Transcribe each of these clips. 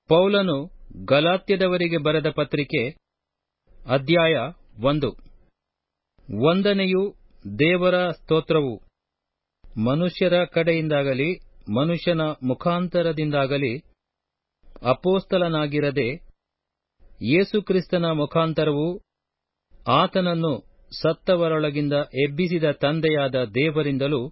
ಪೌಲನು ಗಲಾತ್ಯದವರಿಗೆ ಬರೆದ ಪತ್ರಿಕೆ ಅಧ್ಯಾಯ ಒಂದು ವಂದನೆಯು ದೇವರ ಸ್ತೋತ್ರವು ಮನುಷ್ಯರ ಕಡೆಯಿಂದಾಗಲಿ ಮನುಷ್ಯನ ಮುಖಾಂತರದಿಂದಾಗಲಿ ಅಪೋಸ್ತಲನಾಗಿರದೆ ಯೇಸುಕ್ರಿಸ್ತನ ಮುಖಾಂತರವೂ ಆತನನ್ನು ಸತ್ತವರೊಳಗಿಂದ ಎಬ್ಬಿಸಿದ ತಂದೆಯಾದ ದೇವರಿಂದಲೂ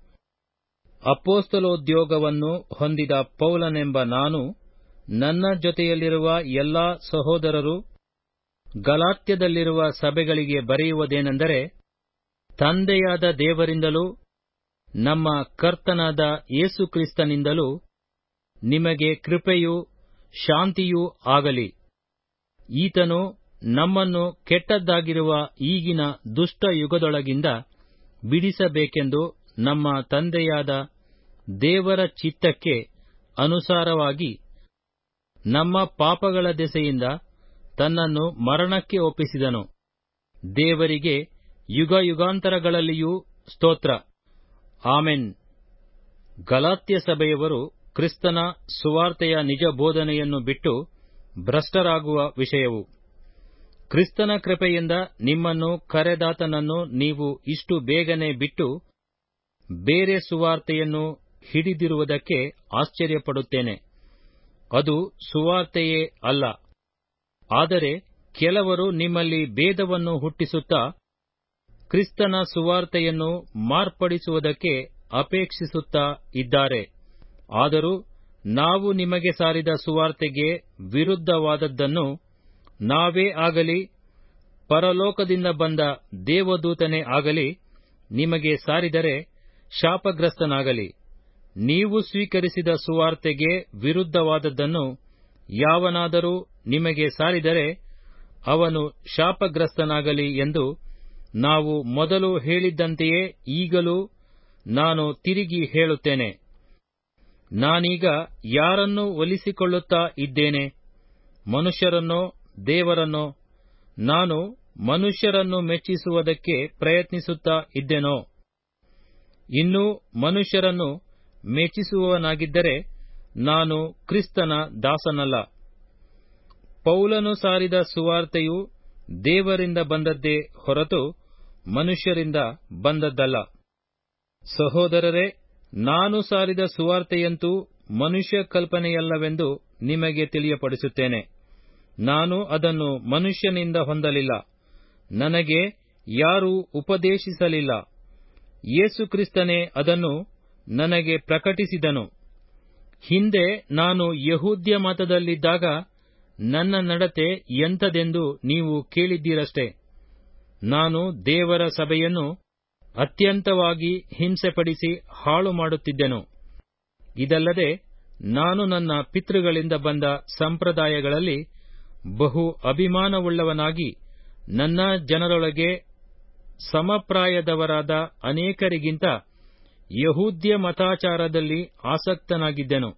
ಅಪೋಸ್ತಲೋದ್ಯೋಗವನ್ನು ಹೊಂದಿದ ಪೌಲನೆಂಬ ನಾನು ನನ್ನ ಜೊತೆಯಲ್ಲಿರುವ ಎಲ್ಲಾ ಸಹೋದರರು ಗಲಾತ್ಯದಲ್ಲಿರುವ ಸಭೆಗಳಿಗೆ ಬರೆಯುವುದೇನೆಂದರೆ ತಂದೆಯಾದ ದೇವರಿಂದಲೂ ನಮ್ಮ ಕರ್ತನಾದ ಯೇಸುಕ್ರಿಸ್ತನಿಂದಲೂ ನಿಮಗೆ ಕೃಪೆಯೂ ಶಾಂತಿಯೂ ಆಗಲಿ ಈತನು ನಮ್ಮನ್ನು ಕೆಟ್ಟದ್ದಾಗಿರುವ ಈಗಿನ ದುಷ್ಟ ಯುಗದೊಳಗಿಂದ ಬಿಡಿಸಬೇಕೆಂದು ನಮ್ಮ ತಂದೆಯಾದ ದೇವರ ಚಿತ್ತಕ್ಕೆ ಅನುಸಾರವಾಗಿ ನಮ್ಮ ಪಾಪಗಳ ದೆಸೆಯಿಂದ ತನ್ನನ್ನು ಮರಣಕ್ಕೆ ಒಪ್ಪಿಸಿದನು ದೇವರಿಗೆ ಯುಗಯುಗಾಂತರಗಳಲ್ಲಿಯೂ ಸ್ತೋತ್ರ ಆಮೆನ್ ಗಲಾತ್ಯ ಸಭೆಯವರು ಕ್ರಿಸ್ತನ ಸುವಾರ್ತೆಯ ನಿಜ ಬೋಧನೆಯನ್ನು ಬಿಟ್ಟು ಭ್ರಷ್ಟರಾಗುವ ವಿಷಯವು ಕ್ರಿಸ್ತನ ಕೃಪೆಯಿಂದ ನಿಮ್ಮನ್ನು ಕರೆದಾತನನ್ನು ನೀವು ಇಷ್ಟು ಬೇಗನೆ ಬಿಟ್ಟು ಬೇರೆ ಸುವಾರ್ತೆಯನ್ನು ಹಿಡಿದಿರುವುದಕ್ಕೆ ಆಶ್ಚರ್ಯಪಡುತ್ತೇನೆ ಅದು ಸುವಾರ್ತೆಯೇ ಅಲ್ಲ ಆದರೆ ಕೆಲವರು ನಿಮ್ಮಲ್ಲಿ ಭೇದವನ್ನು ಹುಟ್ಟಿಸುತ್ತಾ ಕ್ರಿಸ್ತನ ಸುವಾರ್ತೆಯನ್ನು ಮಾರ್ಪಡಿಸುವುದಕ್ಕೆ ಅಪೇಕ್ಷಿಸುತ್ತಾ ಇದ್ದಾರೆ ಆದರೂ ನಾವು ನಿಮಗೆ ಸಾರಿದ ಸುವಾರ್ತೆಗೆ ವಿರುದ್ಧವಾದದ್ದನ್ನು ನಾವೇ ಆಗಲಿ ಪರಲೋಕದಿಂದ ಬಂದ ದೇವದೂತನೇ ಆಗಲಿ ನಿಮಗೆ ಸಾರಿದರೆ ಶಾಪಗ್ರಸ್ತನಾಗಲಿ ನೀವು ಸ್ವೀಕರಿಸಿದ ಸುವಾರ್ತೆಗೆ ವಿರುದ್ಧವಾದದ್ದನ್ನು ಯಾವನಾದರೂ ನಿಮಗೆ ಸಾರಿದರೆ ಅವನು ಶಾಪಗ್ರಸ್ತನಾಗಲಿ ಎಂದು ನಾವು ಮೊದಲು ಹೇಳಿದ್ದಂತೆಯೇ ಈಗಲೂ ನಾನು ತಿರುಗಿ ಹೇಳುತ್ತೇನೆ ನಾನೀಗ ಯಾರನ್ನು ಒಲಿಸಿಕೊಳ್ಳುತ್ತಾ ಇದ್ದೇನೆ ಮನುಷ್ಯರನ್ನೋ ದೇವರನ್ನೋ ನಾನು ಮನುಷ್ಯರನ್ನು ಮೆಚ್ಚಿಸುವುದಕ್ಕೆ ಪ್ರಯತ್ನಿಸುತ್ತಾ ಇದ್ದೆನೋ ಇನ್ನೂ ಮನುಷ್ಯರನ್ನು ಮೆಚ್ಚಿಸುವವನಾಗಿದ್ದರೆ ನಾನು ಕ್ರಿಸ್ತನ ದಾಸನಲ್ಲ ಪೌಲನು ಸಾರಿದ ಸುವಾರ್ತೆಯು ದೇವರಿಂದ ಬಂದದ್ದೇ ಹೊರತು ಮನುಷ್ಯರಿಂದ ಬಂದದ್ದಲ್ಲ ಸಹೋದರರೇ ನಾನು ಸಾರಿದ ಸುವಾರ್ತೆಯಂತೂ ಮನುಷ್ಯ ಕಲ್ಪನೆಯಲ್ಲವೆಂದು ನಿಮಗೆ ತಿಳಿಯಪಡಿಸುತ್ತೇನೆ ನಾನು ಅದನ್ನು ಮನುಷ್ಯನಿಂದ ಹೊಂದಲಿಲ್ಲ ನನಗೆ ಯಾರೂ ಉಪದೇಶಿಸಲಿಲ್ಲ ಯೇಸುಕ್ರಿಸ್ತನೇ ಅದನ್ನು ನನಗೆ ಪ್ರಕಟಿಸಿದನು ಹಿಂದೆ ನಾನು ಯಹೂದ್ಯ ಮತದಲ್ಲಿದ್ದಾಗ ನನ್ನ ನಡತೆ ಎಂಥದೆಂದು ನೀವು ಕೇಳಿದ್ದೀರಷ್ಟೇ ನಾನು ದೇವರ ಸಭೆಯನ್ನು ಅತ್ಯಂತವಾಗಿ ಹಿಂಸೆಪಡಿಸಿ ಹಾಳು ಮಾಡುತ್ತಿದ್ದೆನು ಇದಲ್ಲದೆ ನಾನು ನನ್ನ ಪಿತೃಗಳಿಂದ ಬಂದ ಸಂಪ್ರದಾಯಗಳಲ್ಲಿ ಬಹು ಅಭಿಮಾನವುಳ್ಳವನಾಗಿ ನನ್ನ ಜನರೊಳಗೆ ಸಮಪ್ರಾಯದವರಾದ ಅನೇಕರಿಗಿಂತ ಯಹೂದ್ಯ ಮತಾಚಾರದಲ್ಲಿ ಆಸಕ್ತನಾಗಿದ್ದೆನು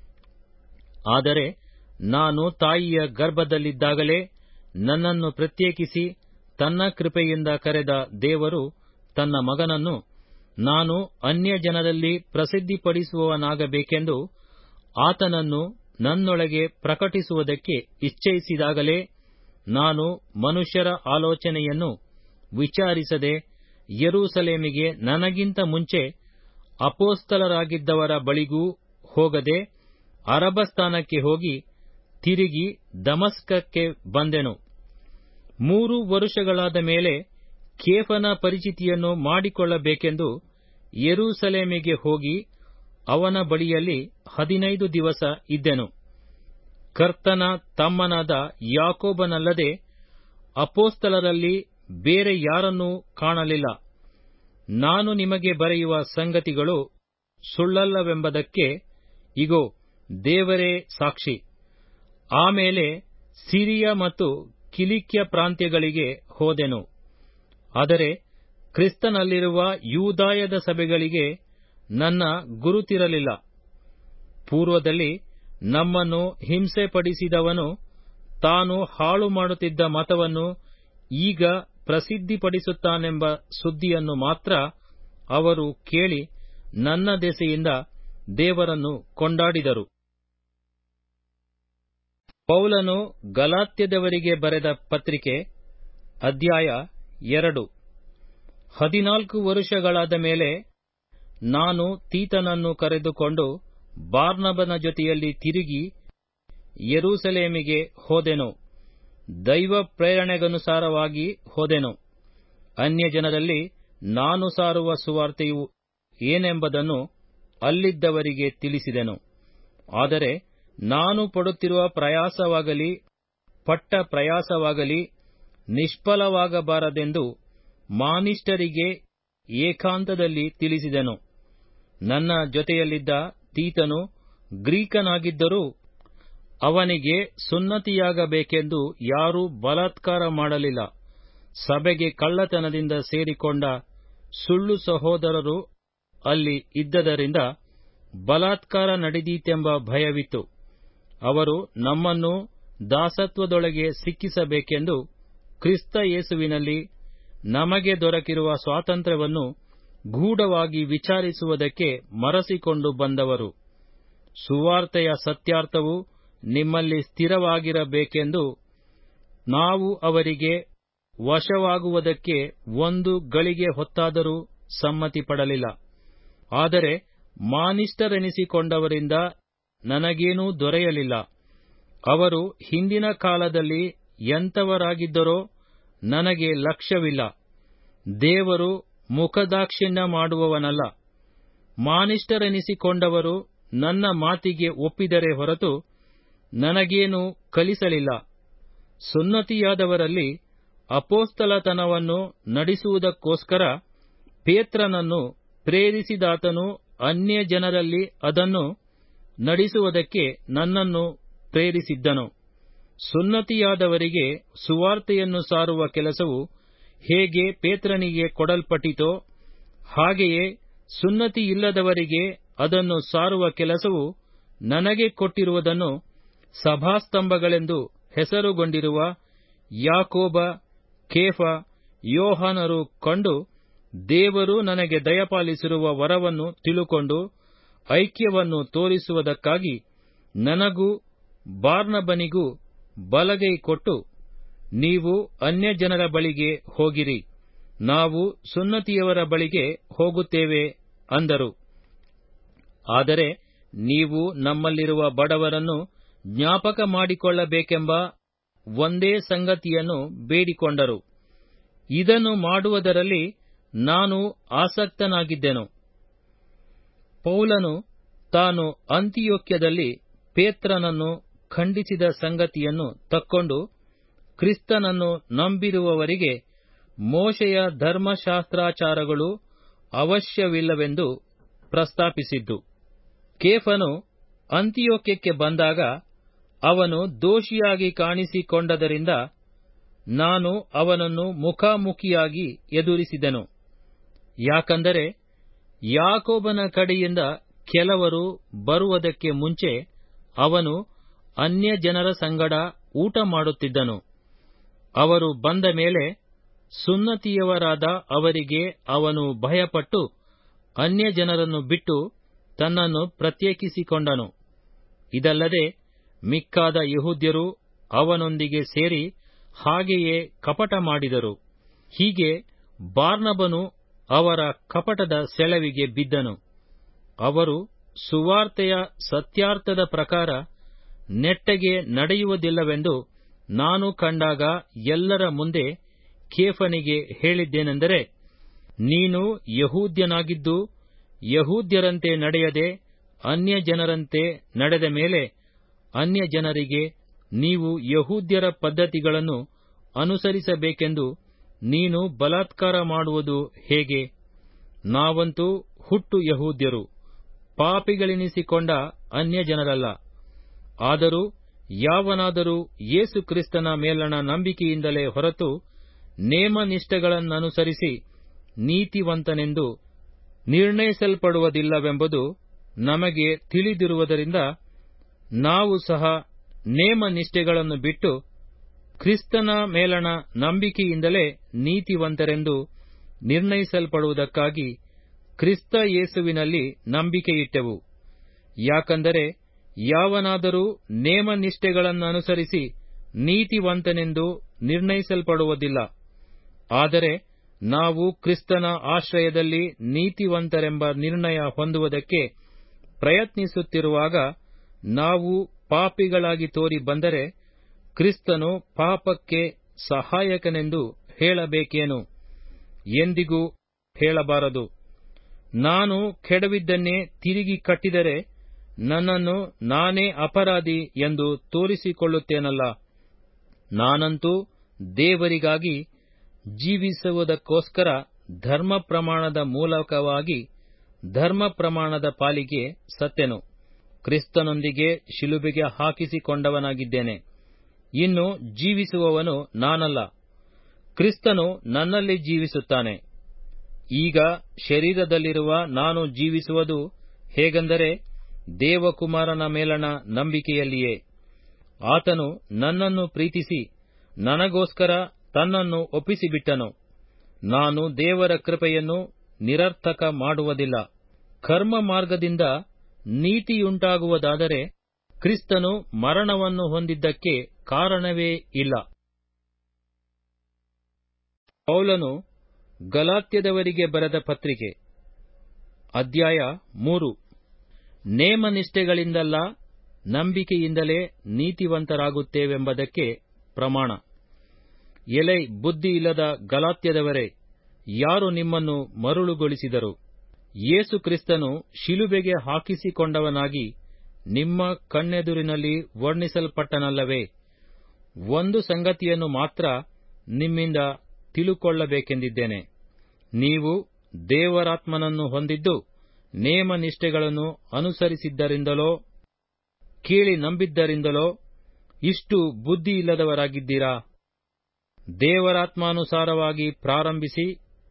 ಆದರೆ ನಾನು ತಾಯಿಯ ಗರ್ಭದಲ್ಲಿದ್ದಾಗಲೇ ನನ್ನನ್ನು ಪ್ರತ್ಯೇಕಿಸಿ ತನ್ನ ಕೃಪೆಯಿಂದ ಕರೆದ ದೇವರು ತನ್ನ ಮಗನನ್ನು ನಾನು ಅನ್ಯ ಜನರಲ್ಲಿ ಪ್ರಸಿದ್ಧಿಪಡಿಸುವವನಾಗಬೇಕೆಂದು ಆತನನ್ನು ನನ್ನೊಳಗೆ ಪ್ರಕಟಿಸುವುದಕ್ಕೆ ಇಚ್ಛಯಿಸಿದಾಗಲೇ ನಾನು ಮನುಷ್ಯರ ಆಲೋಚನೆಯನ್ನು ವಿಚಾರಿಸದೆ ಯೆರೂಸಲೇಮಿಗೆ ನನಗಿಂತ ಮುಂಚೆ ಅಪೋಸ್ತಲರಾಗಿದ್ದವರ ಬಳಿಗೂ ಹೋಗದೆ ಅರಬಸ್ಥಾನಕ್ಕೆ ಹೋಗಿ ತಿರುಗಿ ದಮಸ್ಕಕ್ಕೆ ಬಂದೆನು ಮೂರು ವರುಷಗಳಾದ ಮೇಲೆ ಕೇಫನ ಪರಿಚಿತಿಯನ್ನು ಮಾಡಿಕೊಳ್ಳಬೇಕೆಂದು ಯೆರೂಸಲೇಮಿಗೆ ಹೋಗಿ ಅವನ ಬಳಿಯಲ್ಲಿ ಹದಿನೈದು ದಿವಸ ಇದ್ದೆನು ಕರ್ತನ ತಮ್ಮನಾದ ಯಾಕೋಬನಲ್ಲದೆ ಅಪೋಸ್ತಲರಲ್ಲಿ ಬೇರೆ ಯಾರನ್ನೂ ಕಾಣಲಿಲ್ಲ ನಾನು ನಿಮಗೆ ಬರೆಯುವ ಸಂಗತಿಗಳು ಸುಳ್ಳಲ್ಲವೆಂಬುದಕ್ಕೆ ಇಗೋ ದೇವರೇ ಸಾಕ್ಷಿ ಆಮೇಲೆ ಸಿರಿಯ ಮತ್ತು ಕಿಲಿಕ್ಯ ಪ್ರಾಂತ್ಯಗಳಿಗೆ ಹೋದೆನು ಆದರೆ ಕ್ರಿಸ್ತನಲ್ಲಿರುವ ಯೂದಾಯದ ಸಭೆಗಳಿಗೆ ನನ್ನ ಗುರುತಿರಲಿಲ್ಲ ಪೂರ್ವದಲ್ಲಿ ನಮ್ಮನ್ನು ಹಿಂಸೆಪಡಿಸಿದವನು ತಾನು ಹಾಳು ಮಾಡುತ್ತಿದ್ದ ಮತವನ್ನು ಈಗ ಪ್ರಸಿದ್ಧಿಪಡಿಸುತ್ತಾನೆಂಬ ಸುದ್ದಿಯನ್ನು ಮಾತ್ರ ಅವರು ಕೇಳಿ ನನ್ನ ದೆಸೆಯಿಂದ ದೇವರನ್ನು ಕೊಂಡಾಡಿದರು ಪೌಲನು ಗಲಾತ್ಯದವರಿಗೆ ಬರೆದ ಪತ್ರಿಕೆ ಅಧ್ಯಾಯ ಎರಡು ಹದಿನಾಲ್ಕು ವರುಷಗಳಾದ ಮೇಲೆ ನಾನು ತೀತನನ್ನು ಕರೆದುಕೊಂಡು ಬಾರ್ನಬನ ಜೊತೆಯಲ್ಲಿ ತಿರುಗಿ ಯೆರೂಸಲೇಮಿಗೆ ಹೋದೆನು ದೈವ ಪ್ರೇರಣೆಗನುಸಾರವಾಗಿ ಹೋದೆನು ಅನ್ಯಜನರಲ್ಲಿ ನಾನು ಸಾರುವ ಸುವಾರ್ತೆಯು ಏನೆಂಬುದನ್ನು ಅಲ್ಲಿದ್ದವರಿಗೆ ತಿಳಿಸಿದೆನು ಆದರೆ ನಾನು ಪಡುತ್ತಿರುವ ಪ್ರಯಾಸವಾಗಲಿ ಪಟ್ಟ ಪ್ರಯಾಸವಾಗಲಿ ನಿಷ್ಫಲವಾಗಬಾರದೆಂದು ಮಾನಿಷ್ಟರಿಗೆ ಏಕಾಂತದಲ್ಲಿ ತಿಳಿಸಿದೆನು ನನ್ನ ಜೊತೆಯಲ್ಲಿದ್ದ ತೀತನು ಗ್ರೀಕನಾಗಿದ್ದರೂ ಅವನಿಗೆ ಸುನ್ನತಿಯಾಗಬೇಕೆಂದು ಯಾರೂ ಬಲಾತ್ಕಾರ ಮಾಡಲಿಲ್ಲ ಸಭೆಗೆ ಕಳ್ಳತನದಿಂದ ಸೇರಿಕೊಂಡ ಸುಳ್ಳು ಸಹೋದರರು ಅಲ್ಲಿ ಇದ್ದದರಿಂದ ಬಲಾತ್ಕಾರ ನಡೆದೀತೆಂಬ ಭಯವಿತ್ತು ಅವರು ನಮ್ಮನ್ನು ದಾಸತ್ವದೊಳಗೆ ಸಿಕ್ಕಿಸಬೇಕೆಂದು ಕ್ರಿಸ್ತ ಯೇಸುವಿನಲ್ಲಿ ನಮಗೆ ದೊರಕಿರುವ ಸ್ವಾತಂತ್ರ್ಯವನ್ನು ಗೂಢವಾಗಿ ವಿಚಾರಿಸುವುದಕ್ಕೆ ಮರಸಿಕೊಂಡು ಬಂದವರು ಸುವಾರ್ತೆಯ ಸತ್ಯಾರ್ಥವು ನಿಮ್ಮಲ್ಲಿ ಸ್ಥಿರವಾಗಿರಬೇಕೆಂದು ನಾವು ಅವರಿಗೆ ವಶವಾಗುವುದಕ್ಕೆ ಒಂದು ಗಳಿಗೆ ಹೊತ್ತಾದರೂ ಸಮ್ಮತಿಪಡಲಿಲ್ಲ ಆದರೆ ಮಾನಿಷ್ಟರೆನಿಸಿಕೊಂಡವರಿಂದ ನನಗೇನೂ ದೊರೆಯಲಿಲ್ಲ ಅವರು ಹಿಂದಿನ ಕಾಲದಲ್ಲಿ ಎಂಥವರಾಗಿದ್ದರೋ ನನಗೆ ಲಕ್ಷ್ಯವಿಲ್ಲ ದೇವರು ಮುಖದಾಕ್ಷಿಣ್ಯ ಮಾಡುವವನಲ್ಲ ಮಾನಿಷ್ಟರೆನಿಸಿಕೊಂಡವರು ನನ್ನ ಮಾತಿಗೆ ಒಪ್ಪಿದರೆ ಹೊರತು ನನಗೇನು ಕಲಿಸಲಿಲ್ಲ ಸುನ್ನತಿಯಾದವರಲ್ಲಿ ಅಪೋಸ್ತಲತನವನ್ನು ನಡೆಸುವುದಕ್ಕೋಸ್ಕರ ಪೇತ್ರನನ್ನು ಪ್ರೇರಿಸಿದಾತನು ಅನ್ಯ ಜನರಲ್ಲಿ ಅದನ್ನು ನಡೆಸುವುದಕ್ಕೆ ನನ್ನನ್ನು ಪ್ರೇರಿಸಿದ್ದನು ಸುನ್ನತಿಯಾದವರಿಗೆ ಸುವಾರ್ತೆಯನ್ನು ಸಾರುವ ಕೆಲಸವು ಹೇಗೆ ಪೇತ್ರನಿಗೆ ಕೊಡಲ್ಪಟ್ಟಿತೋ ಹಾಗೆಯೇ ಸುನ್ನತಿಯಿಲ್ಲದವರಿಗೆ ಅದನ್ನು ಸಾರುವ ಕೆಲಸವು ನನಗೆ ಕೊಟ್ಟಿರುವುದನ್ನು ಸಭಾಸ್ತಂಭಗಳೆಂದು ಹೆಸರುಗೊಂಡಿರುವ ಯಾಕೋಬ ಕೇಫ ಯೋಹಾನರು ಕಂಡು ದೇವರು ನನಗೆ ದಯಪಾಲಿಸಿರುವ ವರವನ್ನು ತಿಳುಕೊಂಡು ಐಕ್ಯವನ್ನು ತೋರಿಸುವುದಕ್ಕಾಗಿ ನನಗೂ ಬಾರ್ನಬನಿಗೂ ಬಲಗೈ ಕೊಟ್ಟು ನೀವು ಅನ್ಯಜನರ ಬಳಿಗೆ ಹೋಗಿರಿ ನಾವು ಸುನ್ನತಿಯವರ ಬಳಿಗೆ ಹೋಗುತ್ತೇವೆ ಅಂದರು ಆದರೆ ನೀವು ನಮ್ಮಲ್ಲಿರುವ ಬಡವರನ್ನು ಜ್ಞಾಪಕ ಮಾಡಿಕೊಳ್ಳಬೇಕೆಂಬ ಒಂದೇ ಸಂಗತಿಯನ್ನು ಬೇಡಿಕೊಂಡರು ಇದನ್ನು ಮಾಡುವುದರಲ್ಲಿ ನಾನು ಆಸಕ್ತನಾಗಿದ್ದೆನು ಪೌಲನು ತಾನು ಅಂತಿಯೋಕ್ಯದಲ್ಲಿ ಪೇತ್ರನನ್ನು ಖಂಡಿಸಿದ ಸಂಗತಿಯನ್ನು ತಕ್ಕೊಂಡು ಕ್ರಿಸ್ತನನ್ನು ನಂಬಿರುವವರಿಗೆ ಮೋಶೆಯ ಧರ್ಮಶಾಸ್ತ್ರಾಚಾರಗಳು ಅವಶ್ಯವಿಲ್ಲವೆಂದು ಪ್ರಸ್ತಾಪಿಸಿದ್ದು ಕೇಫನು ಅಂತಿಯೋಕ್ಯಕ್ಕೆ ಬಂದಾಗ ಅವನು ದೋಷಿಯಾಗಿ ಕಾಣಿಸಿಕೊಂಡದರಿಂದ ನಾನು ಅವನನ್ನು ಮುಖಾಮುಖಿಯಾಗಿ ಎದುರಿಸಿದೆನು ಯಾಕಂದರೆ ಯಾಕೋಬನ ಕಡೆಯಿಂದ ಕೆಲವರು ಬರುವುದಕ್ಕೆ ಮುಂಚೆ ಅವನು ಅನ್ಯ ಜನರ ಸಂಗಡ ಊಟ ಮಾಡುತ್ತಿದ್ದನು ಅವರು ಬಂದ ಮೇಲೆ ಸುನ್ನತಿಯವರಾದ ಅವರಿಗೆ ಅವನು ಭಯಪಟ್ಟು ಅನ್ಯ ಜನರನ್ನು ಬಿಟ್ಟು ತನ್ನನ್ನು ಪ್ರತ್ಯೇಕಿಸಿಕೊಂಡನು ಇದಲ್ಲದೆ ಮಿಕ್ಕಾದ ಯಹೂದ್ಯರು ಅವನೊಂದಿಗೆ ಸೇರಿ ಹಾಗೆಯೇ ಕಪಟ ಮಾಡಿದರು ಹೀಗೆ ಬಾರ್ನಬನು ಅವರ ಕಪಟದ ಸೆಳವಿಗೆ ಬಿದ್ದನು ಅವರು ಸುವಾರ್ತೆಯ ಸತ್ಯಾರ್ಥದ ಪ್ರಕಾರ ನೆಟ್ಟಗೆ ನಡೆಯುವುದಿಲ್ಲವೆಂದು ನಾನು ಕಂಡಾಗ ಎಲ್ಲರ ಮುಂದೆ ಕೇಫನಿಗೆ ಹೇಳಿದ್ದೇನೆಂದರೆ ನೀನು ಯಹೂದ್ಯನಾಗಿದ್ದು ಯಹೂದ್ಯರಂತೆ ನಡೆಯದೆ ಅನ್ಯ ಜನರಂತೆ ನಡೆದ ಮೇಲೆ ಅನ್ಯ ಜನರಿಗೆ ನೀವು ಯಹೂದ್ಯರ ಪದ್ಧತಿಗಳನ್ನು ಅನುಸರಿಸಬೇಕೆಂದು ನೀನು ಬಲಾತ್ಕಾರ ಮಾಡುವುದು ಹೇಗೆ ನಾವಂತೂ ಹುಟ್ಟು ಯಹೂದ್ಯರು ಪಾಪಿಗಳೆನಿಸಿಕೊಂಡ ಅನ್ಯ ಜನರಲ್ಲ ಆದರೂ ಯಾವನಾದರೂ ಯೇಸು ಕ್ರಿಸ್ತನ ಮೇಲಣ ನಂಬಿಕೆಯಿಂದಲೇ ಹೊರತು ನೇಮನಿಷ್ಠೆಗಳನ್ನನುಸರಿಸಿ ನೀತಿವಂತನೆಂದು ನಿರ್ಣಯಿಸಲ್ಪಡುವುದಿಲ್ಲವೆಂಬುದು ನಮಗೆ ತಿಳಿದಿರುವುದರಿಂದ ನಾವು ಸಹ ನೇಮನಿಷ್ಠೆಗಳನ್ನು ಬಿಟ್ಟು ಕ್ರಿಸ್ತನ ಮೇಲಣ ನಂಬಿಕೆಯಿಂದಲೇ ನೀತಿವಂತರೆಂದು ನಿರ್ಣಯಿಸಲ್ಪಡುವುದಕ್ಕಾಗಿ ಕ್ರಿಸ್ತ ಯೇಸುವಿನಲ್ಲಿ ನಂಬಿಕೆಯಿಟ್ಟೆವು ಯಾಕಂದರೆ ಯಾವನಾದರೂ ನೇಮನಿಷ್ಠೆಗಳನ್ನನುಸರಿಸಿ ನೀತಿವಂತನೆಂದು ನಿರ್ಣಯಿಸಲ್ಪಡುವುದಿಲ್ಲ ಆದರೆ ನಾವು ಕ್ರಿಸ್ತನ ಆಶ್ರಯದಲ್ಲಿ ನೀತಿವಂತರೆಂಬ ನಿರ್ಣಯ ಹೊಂದುವುದಕ್ಕೆ ಪ್ರಯತ್ನಿಸುತ್ತಿರುವಾಗ ನಾವು ಪಾಪಿಗಳಾಗಿ ತೋರಿ ಬಂದರೆ ಕ್ರಿಸ್ತನು ಪಾಪಕ್ಕೆ ಸಹಾಯಕನೆಂದು ಹೇಳಬೇಕೇನು ಎಂದಿಗೂ ಹೇಳಬಾರದು ನಾನು ಕೆಡವಿದ್ದನ್ನೇ ತಿರುಗಿ ಕಟ್ಟಿದರೆ ನನ್ನನ್ನು ನಾನೇ ಅಪರಾಧಿ ಎಂದು ತೋರಿಸಿಕೊಳ್ಳುತ್ತೇನಲ್ಲ ನಾನಂತೂ ದೇವರಿಗಾಗಿ ಜೀವಿಸುವುದಕ್ಕೋಸ್ಕರ ಧರ್ಮ ಪ್ರಮಾಣದ ಮೂಲಕವಾಗಿ ಧರ್ಮ ಪ್ರಮಾಣದ ಪಾಲಿಗೆ ಸತ್ತೆನು ಕ್ರಿಸ್ತನೊಂದಿಗೆ ಶಿಲುಬೆಗೆ ಹಾಕಿಸಿಕೊಂಡವನಾಗಿದ್ದೇನೆ ಇನ್ನು ಜೀವಿಸುವವನು ನಾನಲ್ಲ ಕ್ರಿಸ್ತನು ನನ್ನಲ್ಲಿ ಜೀವಿಸುತ್ತಾನೆ ಈಗ ಶರೀರದಲ್ಲಿರುವ ನಾನು ಜೀವಿಸುವುದು ಹೇಗೆಂದರೆ ದೇವಕುಮಾರನ ಮೇಲಣ ನಂಬಿಕೆಯಲ್ಲಿಯೇ ಆತನು ನನ್ನನ್ನು ಪ್ರೀತಿಸಿ ನನಗೋಸ್ಕರ ತನ್ನನ್ನು ಒಪ್ಪಿಸಿಬಿಟ್ಟನು ನಾನು ದೇವರ ಕೃಪೆಯನ್ನು ನಿರರ್ಥಕ ಮಾಡುವುದಿಲ್ಲ ಕರ್ಮ ಮಾರ್ಗದಿಂದ ನೀತಿಯುಂಟಾಗುವುದಾದರೆ ಕ್ರಿಸ್ತನು ಮರಣವನ್ನು ಹೊಂದಿದ್ದಕ್ಕೆ ಕಾರಣವೇ ಇಲ್ಲ ಪೌಲನು ಗಲಾತ್ಯದವರಿಗೆ ಬರೆದ ಪತ್ರಿಕೆ ಅಧ್ಯಾಯ ಮೂರು ನೇಮನಿಷ್ಠೆಗಳಿಂದಲ್ಲ ನಂಬಿಕೆಯಿಂದಲೇ ನೀತಿವಂತರಾಗುತ್ತೇವೆಂಬುದಕ್ಕೆ ಪ್ರಮಾಣ ಎಲೈ ಬುದ್ಧಿ ಇಲ್ಲದ ಗಲಾತ್ಯದವರೇ ಯಾರು ನಿಮ್ಮನ್ನು ಮರುಳುಗೊಳಿಸಿದರು ಯೇಸು ಕ್ರಿಸ್ತನು ಶಿಲುಬೆಗೆ ಹಾಕಿಸಿಕೊಂಡವನಾಗಿ ನಿಮ್ಮ ಕಣ್ಣೆದುರಿನಲ್ಲಿ ವರ್ಣಿಸಲ್ಪಟ್ಟನಲ್ಲವೇ ಒಂದು ಸಂಗತಿಯನ್ನು ಮಾತ್ರ ನಿಮ್ಮಿಂದ ತಿಳುಕೊಳ್ಳಬೇಕೆಂದಿದ್ದೇನೆ ನೀವು ದೇವರಾತ್ಮನನ್ನು ಹೊಂದಿದ್ದು ನೇಮನಿಷ್ಠೆಗಳನ್ನು ಅನುಸರಿಸಿದ್ದರಿಂದಲೋ ಕೇಳಿ ನಂಬಿದ್ದರಿಂದಲೋ ಇಷ್ಟು ಬುದ್ಧಿಯಿಲ್ಲದವರಾಗಿದ್ದೀರಾ ದೇವರಾತ್ಮಾನುಸಾರವಾಗಿ ಪ್ರಾರಂಭಿಸಿ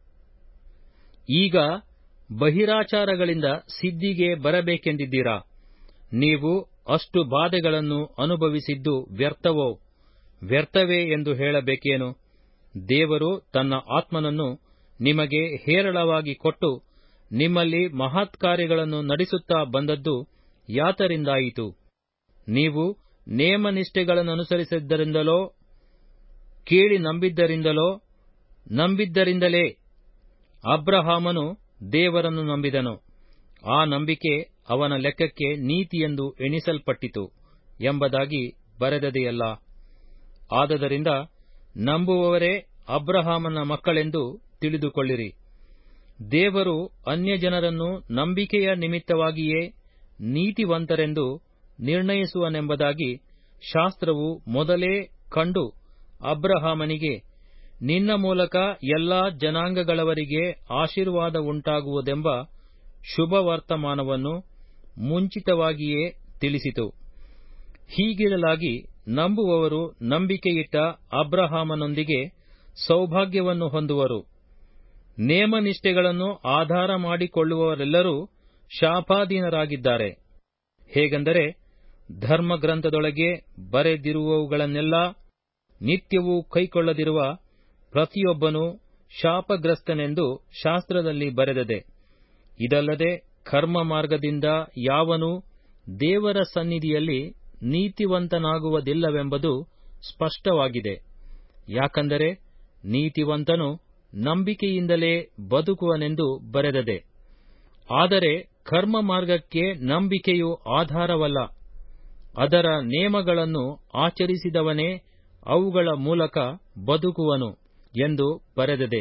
ಈಗ ಬಹಿರಾಚಾರಗಳಿಂದ ಸಿದ್ಧಿಗೆ ಬರಬೇಕೆಂದಿದ್ದೀರಾ ನೀವು ಅಷ್ಟು ಬಾಧೆಗಳನ್ನು ಅನುಭವಿಸಿದ್ದು ವ್ಯರ್ಥವೋ ವ್ಯರ್ಥವೇ ಎಂದು ಹೇಳಬೇಕೇನು ದೇವರು ತನ್ನ ಆತ್ಮನನ್ನು ನಿಮಗೆ ಹೇರಳವಾಗಿ ಕೊಟ್ಟು ನಿಮ್ಮಲ್ಲಿ ಮಹತ್ಕಾರ್ಯಗಳನ್ನು ನಡೆಸುತ್ತಾ ಬಂದದ್ದು ಯಾತರಿಂದಾಯಿತು ನೀವು ನೇಮನಿಷ್ಠೆಗಳನ್ನನುಸರಿಸಿದ್ದರಿಂದಲೋ ಕೇಳಿ ನಂಬಿದ್ದರಿಂದಲೋ ನಂಬಿದ್ದರಿಂದಲೇ ಅಬ್ರಹಾಮನು ದೇವರನ್ನು ನಂಬಿದನು ಆ ನಂಬಿಕೆ ಅವನ ಲೆಕ್ಕಕ್ಕೆ ನೀತಿಯೆಂದು ಎಣಿಸಲ್ಪಟ್ಟಿತು ಎಂಬುದಾಗಿ ಬರೆದದೆಯಲ್ಲ ಆದದರಿಂದ ನಂಬುವವರೇ ಅಬ್ರಹಾಮನ ಮಕ್ಕಳೆಂದು ತಿಳಿದುಕೊಳ್ಳಿರಿ ದೇವರು ಅನ್ಯಜನರನ್ನು ನಂಬಿಕೆಯ ನಿಮಿತ್ತವಾಗಿಯೇ ನೀತಿವಂತರೆಂದು ನಿರ್ಣಯಿಸುವನೆಂಬುದಾಗಿ ಶಾಸ್ತ್ರವು ಮೊದಲೇ ಕಂಡು ಅಬ್ರಹಾಮನಿಗೆ ನಿನ್ನ ಮೂಲಕ ಎಲ್ಲಾ ಜನಾಂಗಗಳವರಿಗೆ ಆಶೀರ್ವಾದವುಂಟಾಗುವುದೆಂಬ ಶುಭವರ್ತಮಾನವನ್ನು ಮುಂಚಿತವಾಗಿಯೇ ತಿಳಿಸಿತು ಹೀಗಿರಲಾಗಿ ನಂಬುವವರು ನಂಬಿಕೆಯಿಟ್ಟ ಅಬ್ರಹಾಮನೊಂದಿಗೆ ಸೌಭಾಗ್ಯವನ್ನು ಹೊಂದುವರು ನೇಮನಿಷ್ಠೆಗಳನ್ನು ಆಧಾರ ಮಾಡಿಕೊಳ್ಳುವವರೆಲ್ಲರೂ ಶಾಪಾಧೀನರಾಗಿದ್ದಾರೆ ಹೇಗೆಂದರೆ ಧರ್ಮಗ್ರಂಥದೊಳಗೆ ಬರೆದಿರುವವುಗಳನ್ನೆಲ್ಲ ನಿತ್ಯವೂ ಕೈಕೊಳ್ಳದಿರುವ ಪ್ರತಿಯೊಬ್ಬನೂ ಶಾಪಗ್ರಸ್ತನೆಂದು ಶಾಸ್ತ್ರದಲ್ಲಿ ಬರೆದದೆ ಇದಲ್ಲದೆ ಕರ್ಮ ಮಾರ್ಗದಿಂದ ಯಾವನೂ ದೇವರ ಸನ್ನಿಧಿಯಲ್ಲಿ ನೀತಿವಂತನಾಗುವುದಿಲ್ಲವೆಂಬುದು ಸ್ಪಷ್ಟವಾಗಿದೆ ಯಾಕಂದರೆ ನೀತಿವಂತನು ನಂಬಿಕೆಯಿಂದಲೇ ಬದುಕುವನೆಂದು ಬರೆದದೆ ಆದರೆ ಕರ್ಮ ಮಾರ್ಗಕ್ಕೆ ನಂಬಿಕೆಯು ಆಧಾರವಲ್ಲ ಅದರ ನೇಮಗಳನ್ನು ಆಚರಿಸಿದವನೇ ಅವುಗಳ ಮೂಲಕ ಬದುಕುವನು ಎಂದು ಬರೆದದೆ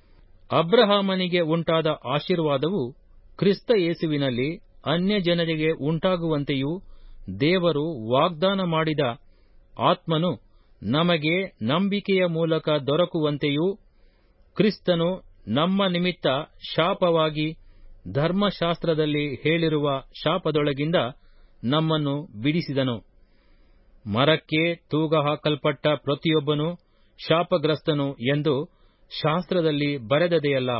ಅಬ್ರಹಾಮನಿಗೆ ಉಂಟಾದ ಆಶೀರ್ವಾದವು ಕ್ರಿಸ್ತ ಯೇಸುವಿನಲ್ಲಿ ಅನ್ಯಜನರಿಗೆ ಉಂಟಾಗುವಂತೆಯೂ ದೇವರು ವಾಗ್ದಾನ ಮಾಡಿದ ಆತ್ಮನು ನಮಗೆ ನಂಬಿಕೆಯ ಮೂಲಕ ದೊರಕುವಂತೆಯೂ ಕ್ರಿಸ್ತನು ನಮ್ಮ ನಿಮಿತ್ತ ಶಾಪವಾಗಿ ಧರ್ಮಶಾಸ್ತ್ರದಲ್ಲಿ ಹೇಳಿರುವ ಶಾಪದೊಳಗಿಂದ ನಮ್ಮನ್ನು ಬಿಡಿಸಿದನು ಮರಕ್ಕೆ ತೂಗ ಹಾಕಲ್ಪಟ್ಟ ಪ್ರತಿಯೊಬ್ಬನು ಶಾಪಗ್ರಸ್ತನು ಎಂದು ಶಾಸ್ತ್ರದಲ್ಲಿ ಬರೆದದೆಯಲ್ಲ